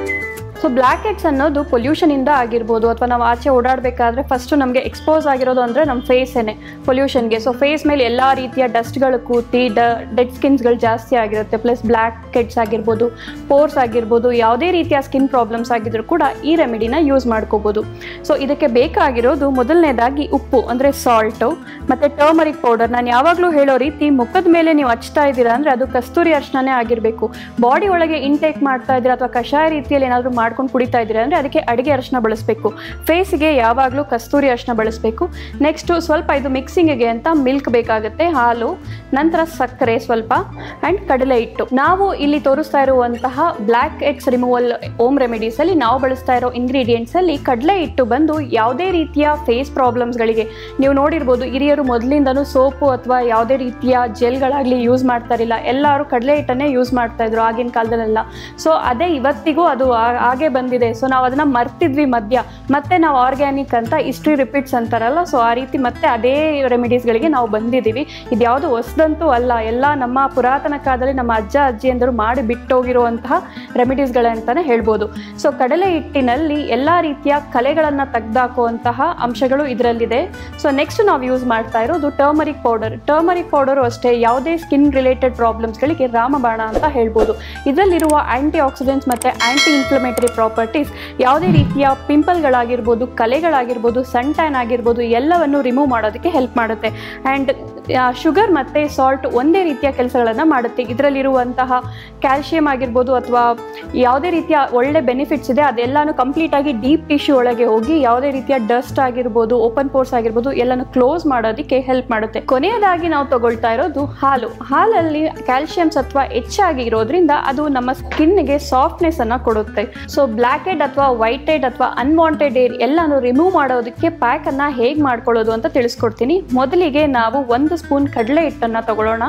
ಸೊ ಬ್ಲ್ಯಾಕ್ ಹೆಡ್ಸ್ ಅನ್ನೋದು ಪೊಲ್ಯೂಷನಿಂದ ಆಗಿರ್ಬೋದು ಅಥವಾ ನಾವು ಆಚೆ ಓಡಾಡಬೇಕಾದ್ರೆ ಫಸ್ಟು ನಮಗೆ ಎಕ್ಸ್ಪೋಸ್ ಆಗಿರೋದು ಅಂದರೆ ನಮ್ಮ ಫೇಸೇನೆ ಪೊಲ್ಯೂಷನ್ಗೆ ಸೊ ಫೇಸ್ ಮೇಲೆ ಎಲ್ಲ ರೀತಿಯ ಡಸ್ಟ್ಗಳು ಕೂತಿ ಡ ಡೆಡ್ ಸ್ಕಿನ್ಸ್ಗಳು ಜಾಸ್ತಿ ಆಗಿರುತ್ತೆ ಪ್ಲಸ್ ಬ್ಲ್ಯಾಕ್ ಹೆಡ್ಸ್ ಆಗಿರ್ಬೋದು ಪೋರ್ಸ್ ಆಗಿರ್ಬೋದು ಯಾವುದೇ ರೀತಿಯ ಸ್ಕಿನ್ ಪ್ರಾಬ್ಲಮ್ಸ್ ಆಗಿದ್ರು ಕೂಡ ಈ ರೆಮಿಡಿನ ಯೂಸ್ ಮಾಡ್ಕೋಬೋದು ಸೊ ಇದಕ್ಕೆ ಬೇಕಾಗಿರೋದು ಮೊದಲನೇದಾಗಿ ಉಪ್ಪು ಅಂದರೆ ಸಾಲ್ಟು ಮತ್ತು ಟರ್ಮರಿಕ್ ಪೌಡರ್ ನಾನು ಯಾವಾಗಲೂ ಹೇಳೋ ರೀತಿ ಮುಖದ ಮೇಲೆ ನೀವು ಹಚ್ತಾ ಇದ್ದೀರಾ ಅಂದರೆ ಅದು ಕಸ್ತೂರಿ ಅರ್ಶನೇ ಆಗಿರಬೇಕು ಬಾಡಿ ಒಳಗೆ ಇಂಟೇಕ್ ಮಾಡ್ತಾ ಇದ್ದೀರಾ ಅಥವಾ ಕಷಾಯ ರೀತಿಯಲ್ಲಿ ಏನಾದರೂ ಮಾಡ್ಕೊಂಡು ಕುಡಿತಾ ಇದ್ದೀರಾ ಅಂದರೆ ಅದಕ್ಕೆ ಅಡುಗೆ ಅರಿಶಿನ ಬಳಸಬೇಕು ಫೇಸಿಗೆ ಯಾವಾಗಲೂ ಕಸ್ತೂರಿ ಅರಿಶಿನ ಬಳಸಬೇಕು ನೆಕ್ಸ್ಟು ಸ್ವಲ್ಪ ಇದು ಮಿಕ್ಸಿಂಗಿಗೆ ಅಂತ ಮಿಲ್ಕ್ ಬೇಕಾಗುತ್ತೆ ಹಾಲು ನಂತರ ಸಕ್ಕರೆ ಸ್ವಲ್ಪ ಆ್ಯಂಡ್ ಕಡಲೆ ಹಿಟ್ಟು ನಾವು ಇಲ್ಲಿ ತೋರಿಸ್ತಾ ಇರುವಂತಹ ಬ್ಲ್ಯಾಕ್ ಎಡ್ಸ್ ರಿಮೂವಲ್ ಓಮ್ ರೆಮಿಡೀಸಲ್ಲಿ ನಾವು ಬಳಸ್ತಾ ಇರೋ ಇಂಗ್ರೀಡಿಯೆಂಟ್ಸಲ್ಲಿ ಕಡಲೆ ಹಿಟ್ಟು ಬಂದು ಯಾವುದೇ ರೀತಿಯ ಫೇಸ್ ಪ್ರಾಬ್ಲಮ್ಸ್ಗಳಿಗೆ ನೀವು ನೋಡಿರ್ಬೋದು ಹಿರಿಯರು ಮೊದಲಿಂದನೂ ಸೋಪು ಅಥವಾ ಯಾವುದೇ ರೀತಿಯ ಜೆಲ್ಗಳಾಗಲಿ ಯೂಸ್ ಮಾಡ್ತಾ ಇರಲಿಲ್ಲ ಎಲ್ಲರೂ ಕಡಲೆ ಹಿಟ್ಟನ್ನೇ ಯೂಸ್ ಮಾಡ್ತಾ ಇದ್ರು ಆಗಿನ ಕಾಲದಲ್ಲೆಲ್ಲ ಸೊ ಅದೇ ಇವತ್ತಿಗೂ ಅದು ಆ- ಹಾಗೆ ಬಂದಿದೆ ಸೊ ನಾವು ಅದನ್ನ ಮರ್ತಿದ್ವಿ ಮಧ್ಯ ಮತ್ತೆ ನಾವು ಆರ್ಗ್ಯಾನಿಕ್ ಅಂತ ಹಿಸ್ಟ್ರಿ ರಿಪೀಟ್ಸ್ ಅಂತಾರಲ್ಲ ಸೊ ಆ ರೀತಿ ಮತ್ತೆ ಅದೇ ರೆಮಿಡೀಸ್ಗಳಿಗೆ ನಾವು ಬಂದಿದ್ದೀವಿ ಇದು ಯಾವುದು ಹೊಸದಂತೂ ಅಲ್ಲ ಎಲ್ಲ ನಮ್ಮ ಪುರಾತನ ಕಾಲದಲ್ಲಿ ನಮ್ಮ ಅಜ್ಜ ಅಜ್ಜಿಯಂದರು ಮಾಡಿ ಬಿಟ್ಟೋಗಿರುವಂತಹ ರೆಮಿಡೀಸ್ಗಳಂತಾನೆ ಹೇಳ್ಬೋದು ಸೊ ಕಡಲೆ ಹಿಟ್ಟಿನಲ್ಲಿ ಎಲ್ಲ ರೀತಿಯ ಕಲೆಗಳನ್ನು ತೆಗೆದಾಕುವಂತಹ ಅಂಶಗಳು ಇದರಲ್ಲಿದೆ ಸೊ ನೆಕ್ಸ್ಟ್ ನಾವು ಯೂಸ್ ಮಾಡ್ತಾ ಇರೋದು ಟರ್ಮರಿಕ್ ಪೌಡರ್ ಟರ್ಮರಿಕ್ ಪೌಡರು ಅಷ್ಟೇ ಯಾವುದೇ ಸ್ಕಿನ್ ರಿಲೇಟೆಡ್ ಪ್ರಾಬ್ಲಮ್ಸ್ಗಳಿಗೆ ರಾಮಬಾಣ ಅಂತ ಹೇಳ್ಬೋದು ಇದರಲ್ಲಿರುವ ಆಂಟಿ ಆಕ್ಸಿಡೆಂಟ್ಸ್ ಮತ್ತು ಆಂಟಿ ಇನ್ಫ್ಲಮೇಟರಿ ಪ್ರಾಪರ್ಟೀಸ್ ಯಾವುದೇ ರೀತಿಯ ಪಿಂಪಲ್ಗಳಾಗಿರ್ಬೋದು ಕಲೆಗಳಾಗಿರ್ಬೋದು ಸನ್ ಟ್ಯಾನ್ ಆಗಿರ್ಬೋದು ಎಲ್ಲವನ್ನು ರಿಮೂವ್ ಮಾಡೋದಕ್ಕೆ ಹೆಲ್ಪ್ ಮಾಡುತ್ತೆ ಆ್ಯಂಡ್ ಶುಗರ್ ಮತ್ತು ಸಾಲ್ಟ್ ಒಂದೇ ರೀತಿಯ ಕೆಲಸಗಳನ್ನು ಮಾಡುತ್ತೆ ಇದರಲ್ಲಿರುವಂತಹ ಕ್ಯಾಲ್ಶಿಯಂ ಆಗಿರ್ಬೋದು ಅಥವಾ ಯಾವುದೇ ರೀತಿಯ ಒಳ್ಳೆ ಬೆನಿಫಿಟ್ಸ್ ಇದೆ ಅದೆಲ್ಲನೂ ಕಂಪ್ಲೀಟಾಗಿ ಡೀಪ್ ಟಿಶ್ಯೂ ಒಳಗೆ ಹೋಗಿ ಯಾವುದೇ ರೀತಿಯ ಡಸ್ಟ್ ಆಗಿರ್ಬೋದು ಓಪನ್ ಪೋರ್ಸ್ ಆಗಿರ್ಬೋದು ಎಲ್ಲನೂ ಕ್ಲೋಸ್ ಮಾಡೋದಕ್ಕೆ ಹೆಲ್ಪ್ ಮಾಡುತ್ತೆ ಕೊನೆಯದಾಗಿ ನಾವು ತಗೊಳ್ತಾ ಇರೋದು ಹಾಲು ಹಾಲಲ್ಲಿ ಕ್ಯಾಲ್ಶಿಯಂ ಸತ್ವ ಹೆಚ್ಚಾಗಿ ಇರೋದ್ರಿಂದ ಅದು ನಮ್ಮ ಸ್ಕಿನ್ಗೆ ಸಾಫ್ಟ್ನೆಸ್ ಅನ್ನ ಕೊಡುತ್ತೆ ಸೊ ಬ್ಲ್ಯಾಕ್ ಹೆಡ್ ಅಥವಾ ವೈಟ್ ಹೆಡ್ ಅಥವಾ ಅನ್ವಾಂಟೆಡ್ ಏರ್ ಎಲ್ಲಾನು ರಿಮೂವ್ ಮಾಡೋದಕ್ಕೆ ಪ್ಯಾಕ್ ಅನ್ನ ಹೇಗೆ ಮಾಡ್ಕೊಳ್ಳೋದು ಅಂತ ತಿಳಿಸ್ಕೊಡ್ತೀನಿ ಮೊದಲಿಗೆ ನಾವು ಒಂದು ಸ್ಪೂನ್ ಕಡಲೆ ಹಿಟ್ಟನ್ನ ತಗೊಳ್ಳೋಣ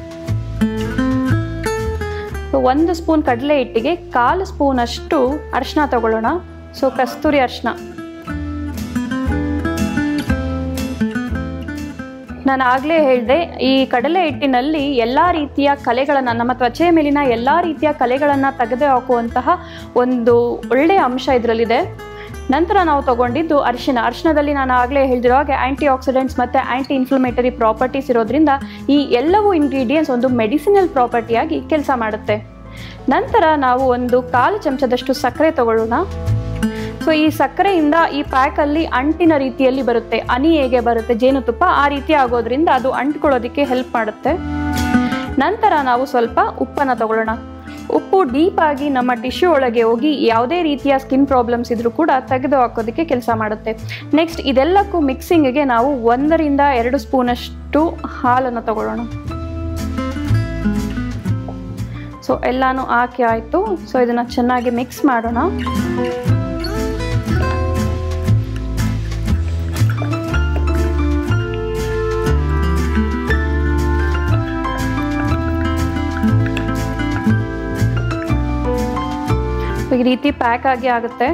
ಸೊ ಒಂದು ಸ್ಪೂನ್ ಕಡಲೆ ಹಿಟ್ಟಿಗೆ ಕಾಲು ಸ್ಪೂನ್ ಅಷ್ಟು ಅರಿಶಿನ ತಗೊಳ್ಳೋಣ ಸೊ ಕಸ್ತೂರಿ ಅರಿಶಿನ ನಾನು ಆಗಲೇ ಹೇಳಿದೆ ಈ ಕಡಲೆ ಹಿಟ್ಟಿನಲ್ಲಿ ಎಲ್ಲ ರೀತಿಯ ಕಲೆಗಳನ್ನು ನಮ್ಮ ತ್ವಚೆಯ ಮೇಲಿನ ಎಲ್ಲ ರೀತಿಯ ಕಲೆಗಳನ್ನು ತೆಗೆದು ಹಾಕುವಂತಹ ಒಂದು ಒಳ್ಳೆಯ ಅಂಶ ಇದರಲ್ಲಿದೆ ನಂತರ ನಾವು ತಗೊಂಡಿದ್ದು ಅರಿಶಿನ ಅರಿಶಿನದಲ್ಲಿ ನಾನು ಆಗಲೇ ಹೇಳಿದಿರೋ ಹಾಗೆ ಆ್ಯಂಟಿ ಆಕ್ಸಿಡೆಂಟ್ಸ್ ಮತ್ತು ಆ್ಯಂಟಿ ಇನ್ಫ್ಲಮೇಟರಿ ಪ್ರಾಪರ್ಟೀಸ್ ಇರೋದ್ರಿಂದ ಈ ಎಲ್ಲವೂ ಇಂಗ್ರೀಡಿಯೆಂಟ್ಸ್ ಒಂದು ಮೆಡಿಸಿನಲ್ ಪ್ರಾಪರ್ಟಿಯಾಗಿ ಕೆಲಸ ಮಾಡುತ್ತೆ ನಂತರ ನಾವು ಒಂದು ಕಾಲು ಚಮಚದಷ್ಟು ಸಕ್ಕರೆ ತಗೊಳ್ಳೋಣ ಸೊ ಈ ಸಕ್ಕರೆಯಿಂದ ಈ ಪ್ಯಾಕಲ್ಲಿ ಅಂಟಿನ ರೀತಿಯಲ್ಲಿ ಬರುತ್ತೆ ಹನಿ ಹೇಗೆ ಬರುತ್ತೆ ಜೇನುತುಪ್ಪ ಆ ರೀತಿ ಆಗೋದ್ರಿಂದ ಅದು ಅಂಟ್ಕೊಳ್ಳೋದಕ್ಕೆ ಹೆಲ್ಪ್ ಮಾಡುತ್ತೆ ನಂತರ ನಾವು ಸ್ವಲ್ಪ ಉಪ್ಪನ್ನು ತಗೊಳ್ಳೋಣ ಉಪ್ಪು ಡೀಪ್ ಆಗಿ ನಮ್ಮ ಟಿಶ್ಯೂ ಒಳಗೆ ಹೋಗಿ ಯಾವುದೇ ರೀತಿಯ ಸ್ಕಿನ್ ಪ್ರಾಬ್ಲಮ್ಸ್ ಇದ್ರೂ ಕೂಡ ತೆಗೆದು ಹಾಕೋದಕ್ಕೆ ಕೆಲಸ ಮಾಡುತ್ತೆ ನೆಕ್ಸ್ಟ್ ಇದೆಲ್ಲಕ್ಕೂ ಮಿಕ್ಸಿಂಗಿಗೆ ನಾವು ಒಂದರಿಂದ ಎರಡು ಸ್ಪೂನಷ್ಟು ಹಾಲನ್ನು ತಗೊಳ್ಳೋಣ ಸೊ ಎಲ್ಲಾನು ಹಾಕಿ ಆಯಿತು ಸೊ ಇದನ್ನು ಚೆನ್ನಾಗಿ ಮಿಕ್ಸ್ ಮಾಡೋಣ ಈ ರೀತಿ ಪ್ಯಾಕ್ ಆಗಿ ಆಗುತ್ತೆ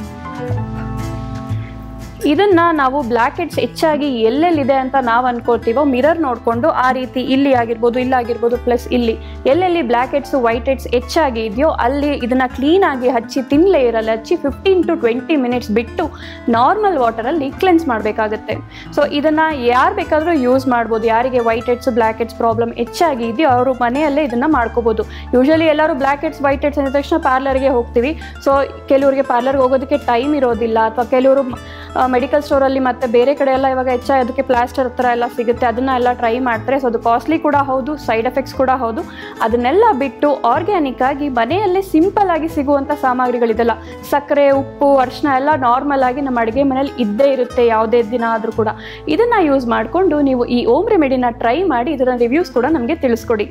ಇದನ್ನ ನಾವು ಬ್ಲ್ಯಾಕ್ ಹೆಡ್ಸ್ ಹೆಚ್ಚಾಗಿ ಎಲ್ಲೆಲ್ಲಿದೆ ಅಂತ ನಾವು ಅನ್ಕೋತೀವೋ ಮಿರರ್ ನೋಡಿಕೊಂಡು ಆ ರೀತಿ ಇಲ್ಲಿ ಆಗಿರ್ಬೋದು ಇಲ್ಲಿ ಆಗಿರ್ಬೋದು ಪ್ಲಸ್ ಇಲ್ಲಿ ಎಲ್ಲೆಲ್ಲಿ ಬ್ಲ್ಯಾಕ್ ಹೆಡ್ಸ್ ವೈಟ್ ಹೆಡ್ಸ್ ಹೆಚ್ಚಾಗಿ ಇದೆಯೋ ಅಲ್ಲಿ ಇದನ್ನ ಕ್ಲೀನ್ ಆಗಿ ಹಚ್ಚಿ ತಿನ್ ಲೇಯರಲ್ಲಿ ಹಚ್ಚಿ ಫಿಫ್ಟೀನ್ ಟು ಟ್ವೆಂಟಿ ಮಿನಿಟ್ಸ್ ಬಿಟ್ಟು ನಾರ್ಮಲ್ ವಾಟರಲ್ಲಿ ಕ್ಲೆನ್ಸ್ ಮಾಡಬೇಕಾಗುತ್ತೆ ಸೊ ಇದನ್ನ ಯಾರು ಬೇಕಾದರೂ ಯೂಸ್ ಮಾಡ್ಬೋದು ಯಾರಿಗೆ whiteheads blackheads problem ಹೆಚ್ಚಾಗಿ ಇದೆಯೋ ಅವರು ಮನೆಯಲ್ಲೇ ಇದನ್ನ ಮಾಡ್ಕೋಬೋದು ಯೂಶಲಿ ಎಲ್ಲರೂ ಬ್ಲ್ಯಾಕ್ ಹೆಡ್ಸ್ ವೈಟ್ ಹೆಡ್ಸ್ ಅಂದ ತಕ್ಷಣ ಪಾರ್ಲರ್ಗೆ ಹೋಗ್ತೀವಿ ಸೊ ಕೆಲವರಿಗೆ ಪಾರ್ಲರ್ಗೆ ಹೋಗೋದಕ್ಕೆ ಟೈಮ್ ಇರೋದಿಲ್ಲ ಅಥವಾ ಕೆಲವರು ಮೆಡಿಕಲ್ ಸ್ಟೋರಲ್ಲಿ ಮತ್ತೆ ಬೇರೆ ಕಡೆ ಎಲ್ಲ ಇವಾಗ ಹೆಚ್ಚಾಗಿ ಅದಕ್ಕೆ ಪ್ಲಾಸ್ಟರ್ ಹತ್ರ ಎಲ್ಲ ಸಿಗುತ್ತೆ ಅದನ್ನ ಎಲ್ಲ ಟ್ರೈ ಮಾಡ್ತಾರೆ ಸೊ ಅದು ಕಾಸ್ಟ್ಲಿ ಕೂಡ ಹೌದು ಸೈಡ್ ಎಫೆಕ್ಟ್ಸ್ ಕೂಡ ಹೌದು ಅದನ್ನೆಲ್ಲ ಬಿಟ್ಟು ಆರ್ಗ್ಯಾನಿಕ್ ಆಗಿ ಮನೆಯಲ್ಲೇ ಸಿಂಪಲ್ ಆಗಿ ಸಿಗುವಂಥ ಸಾಮಗ್ರಿಗಳಿದೆಲ್ಲ ಸಕ್ಕರೆ ಉಪ್ಪು ಅರಿಶಿನ ಎಲ್ಲ ನಾರ್ಮಲ್ ಆಗಿ ನಮ್ಮ ಅಡುಗೆ ಮನೇಲಿ ಇದ್ದೇ ಇರುತ್ತೆ ಯಾವುದೇ ದಿನ ಆದರೂ ಕೂಡ ಇದನ್ನ ಯೂಸ್ ಮಾಡಿಕೊಂಡು ನೀವು ಈ ಓಮ್ ರೆಮಿಡಿನ ಟ್ರೈ ಮಾಡಿ ಇದರ ರಿವ್ಯೂಸ್ ಕೂಡ ನಮಗೆ ತಿಳಿಸ್ಕೊಡಿ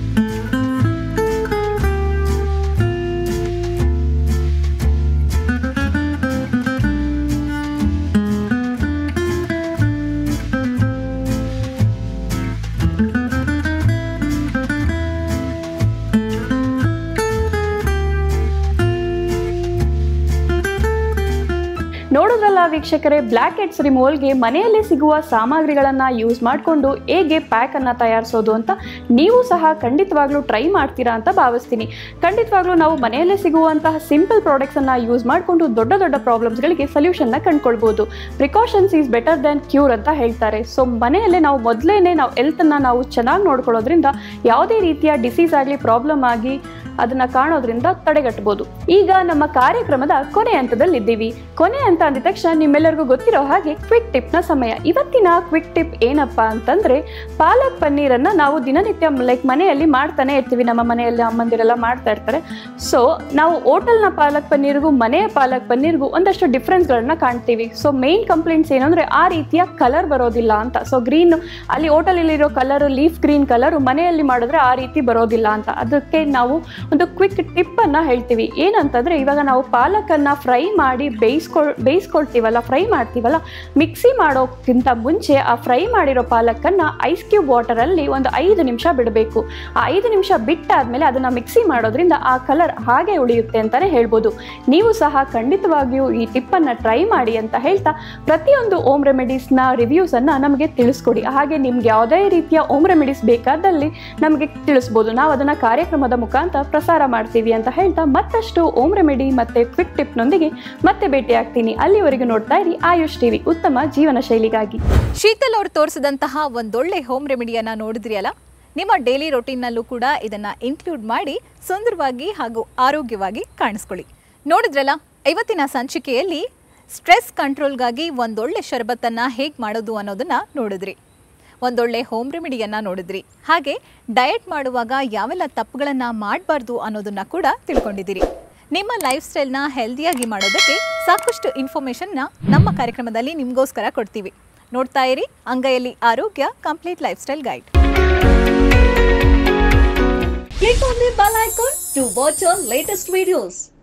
ನೋಡೋದ್ರಲ್ಲ ವೀಕ್ಷಕರೇ ಬ್ಲ್ಯಾಕ್ ಹೆಡ್ಸ್ ರಿಮೂವಲ್ಗೆ ಮನೆಯಲ್ಲೇ ಸಿಗುವ ಸಾಮಗ್ರಿಗಳನ್ನು ಯೂಸ್ ಮಾಡಿಕೊಂಡು ಹೇಗೆ ಪ್ಯಾಕನ್ನು ತಯಾರಿಸೋದು ಅಂತ ನೀವು ಸಹ ಖಂಡಿತವಾಗ್ಲೂ ಟ್ರೈ ಮಾಡ್ತೀರಾ ಅಂತ ಭಾವಿಸ್ತೀನಿ ಖಂಡಿತವಾಗ್ಲೂ ನಾವು ಮನೆಯಲ್ಲೇ ಸಿಗುವಂತಹ ಸಿಂಪಲ್ ಪ್ರಾಡಕ್ಟ್ಸನ್ನು ಯೂಸ್ ಮಾಡಿಕೊಂಡು ದೊಡ್ಡ ದೊಡ್ಡ ಪ್ರಾಬ್ಲಮ್ಸ್ಗಳಿಗೆ ಸೊಲ್ಯೂಷನ್ನ ಕಂಡುಕೊಳ್ಬೋದು precautions is better than cure ಅಂತ ಹೇಳ್ತಾರೆ ಸೊ ಮನೆಯಲ್ಲೇ ನಾವು ಮೊದಲೇ ನಾವು ಹೆಲ್ತನ್ನು ನಾವು ಚೆನ್ನಾಗಿ ನೋಡ್ಕೊಳ್ಳೋದ್ರಿಂದ ಯಾವುದೇ ರೀತಿಯ ಡಿಸೀಸ್ ಆಗಲಿ ಪ್ರಾಬ್ಲಮ್ ಆಗಿ ಅದನ್ನ ಕಾಣೋದ್ರಿಂದ ತಡೆಗಟ್ಟಬಹುದು ಈಗ ನಮ್ಮ ಕಾರ್ಯಕ್ರಮದ ಕೊನೆ ಹಂತದಲ್ಲಿದ್ದೀವಿ ಕೊನೆ ಅಂತ ಅಂದ ತಕ್ಷಣ ನಿಮ್ಮೆಲ್ಲರಿಗೂ ಗೊತ್ತಿರೋ ಹಾಗೆ ಕ್ವಿಕ್ ಟಿಪ್ನ ಸಮಯ ಇವತ್ತಿನ ಕ್ವಿಕ್ ಟಿಪ್ ಏನಪ್ಪಾ ಅಂತಂದ್ರೆ ಪಾಲಕ್ ಪನ್ನೀರನ್ನ ನಾವು ದಿನನಿತ್ಯ ಲೈಕ್ ಮನೆಯಲ್ಲಿ ಮಾಡ್ತಾನೆ ಇರ್ತೀವಿ ನಮ್ಮ ಮನೆಯಲ್ಲಿ ಅಮ್ಮಂದಿರೆಲ್ಲ ಮಾಡ್ತಾ ಇರ್ತಾರೆ ಸೊ ನಾವು ಹೋಟೆಲ್ನ ಪಾಲಕ್ ಪನ್ನೀರ್ಗೂ ಮನೆಯ ಪಾಲಕ್ ಪನ್ನೀರ್ಗೂ ಒಂದಷ್ಟು ಡಿಫ್ರೆನ್ಸ್ಗಳನ್ನ ಕಾಣ್ತೀವಿ ಸೊ ಮೇನ್ ಕಂಪ್ಲೇಂಟ್ಸ್ ಏನಂದ್ರೆ ಆ ರೀತಿಯ ಕಲರ್ ಬರೋದಿಲ್ಲ ಅಂತ ಸೊ ಗ್ರೀನ್ ಅಲ್ಲಿ ಹೋಟೆಲಲ್ಲಿರೋ ಕಲರ್ ಲೀಫ್ ಗ್ರೀನ್ ಕಲರ್ ಮನೆಯಲ್ಲಿ ಮಾಡಿದ್ರೆ ಆ ರೀತಿ ಬರೋದಿಲ್ಲ ಅಂತ ಅದಕ್ಕೆ ನಾವು ಒಂದು ಕ್ವಿಕ್ ಟಿಪ್ ಅನ್ನ ಹೇಳ್ತೀವಿ ಏನಂತಂದ್ರೆ ಇವಾಗ ನಾವು ಪಾಲಕನ್ನ ಫ್ರೈ ಮಾಡಿ ಬೇಯಿಸ್ಕೊಳ್ ಬೇಯಿಸ್ಕೊಳ್ತೀವಲ್ಲ ಫ್ರೈ ಮಾಡ್ತೀವಲ್ಲ ಮಿಕ್ಸಿ ಮಾಡೋಕ್ಕಿಂತ ಮುಂಚೆ ಆ ಫ್ರೈ ಮಾಡಿರೋ ಪಾಲಕನ್ನ ಐಸ್ ಕ್ಯೂಬ್ ವಾಟರಲ್ಲಿ ಒಂದು ಐದು ನಿಮಿಷ ಬಿಡಬೇಕು ಆ ಐದು ನಿಮಿಷ ಬಿಟ್ಟಾದ್ಮೇಲೆ ಅದನ್ನ ಮಿಕ್ಸಿ ಮಾಡೋದ್ರಿಂದ ಆ ಕಲರ್ ಹಾಗೆ ಉಳಿಯುತ್ತೆ ಅಂತಾನೆ ಹೇಳ್ಬೋದು ನೀವು ಸಹ ಖಂಡಿತವಾಗಿಯೂ ಈ ಟಿಪ್ಪನ್ನು ಟ್ರೈ ಮಾಡಿ ಅಂತ ಹೇಳ್ತಾ ಪ್ರತಿಯೊಂದು ಓಮ್ ರೆಮಿಡೀಸ್ನ ರಿವ್ಯೂಸನ್ನು ನಮಗೆ ತಿಳಿಸ್ಕೊಡಿ ಹಾಗೆ ನಿಮ್ಗೆ ಯಾವುದೇ ರೀತಿಯ ಓಮ್ ರೆಮಿಡೀಸ್ ಬೇಕಾದಲ್ಲಿ ನಮಗೆ ತಿಳಿಸ್ಬೋದು ನಾವು ಅದನ್ನು ಕಾರ್ಯಕ್ರಮದ ಮುಖಾಂತರ ಪ್ರಸಾರ ಮಾಡ್ತೀವಿ ಅಂತ ಹೇಳ್ತಾ ಮತ್ತಷ್ಟು ಓಮ್ ರೆಮಿಡಿ ಮತ್ತು ಕ್ವಿಕ್ ಟಿಪ್ನೊಂದಿಗೆ ಮತ್ತೆ ಭೇಟಿ ಆಗ್ತೀನಿ ಅಲ್ಲಿವರೆಗೂ ನೋಡ್ತಾ ಇರಿ ಆಯುಷ್ ಟಿವಿ ಉತ್ತಮ ಜೀವನ ಶೈಲಿಗಾಗಿ ಶೀತಲ್ ಅವರು ತೋರಿಸಿದಂತಹ ಒಂದೊಳ್ಳೆ ಹೋಮ್ ರೆಮಿಡಿಯನ್ನ ನೋಡಿದ್ರಿ ಅಲ್ಲ ನಿಮ್ಮ ಡೈಲಿ ರೊಟೀನ್ನಲ್ಲೂ ಕೂಡ ಇದನ್ನ ಇನ್ಕ್ಲೂಡ್ ಮಾಡಿ ಸುಂದರವಾಗಿ ಹಾಗೂ ಆರೋಗ್ಯವಾಗಿ ಕಾಣಿಸ್ಕೊಳ್ಳಿ ನೋಡಿದ್ರಲ್ಲ ಇವತ್ತಿನ ಸಂಚಿಕೆಯಲ್ಲಿ ಸ್ಟ್ರೆಸ್ ಕಂಟ್ರೋಲ್ಗಾಗಿ ಒಂದೊಳ್ಳೆ ಶರಬತ್ತನ್ನು ಹೇಗೆ ಮಾಡೋದು ಅನ್ನೋದನ್ನ ನೋಡಿದ್ರಿ ಒಂದೊಳ್ಳೆ ಹೋಮ್ ರೆಮಿಡಿಯನ್ನ ನೋಡಿದ್ರಿ ಹಾಗೆ ಡಯಟ್ ಮಾಡುವಾಗ ಯಾವೆಲ್ಲ ತಪ್ಪುಗಳನ್ನು ಮಾಡಬಾರ್ದು ಅನ್ನೋದನ್ನ ಕೂಡ ತಿಳ್ಕೊಂಡಿದ್ದೀರಿ ನಿಮ್ಮ ಲೈಫ್ ಸ್ಟೈಲ್ನ ಹೆಲ್ದಿಯಾಗಿ ಮಾಡೋದಕ್ಕೆ ಸಾಕಷ್ಟು ಇನ್ಫಾರ್ಮೇಷನ್ನ ನಮ್ಮ ಕಾರ್ಯಕ್ರಮದಲ್ಲಿ ನಿಮಗೋಸ್ಕರ ಕೊಡ್ತೀವಿ ನೋಡ್ತಾ ಇರಿ ಅಂಗೈಯಲ್ಲಿ ಆರೋಗ್ಯ complete lifestyle guide Click on the bell icon to watch our latest videos.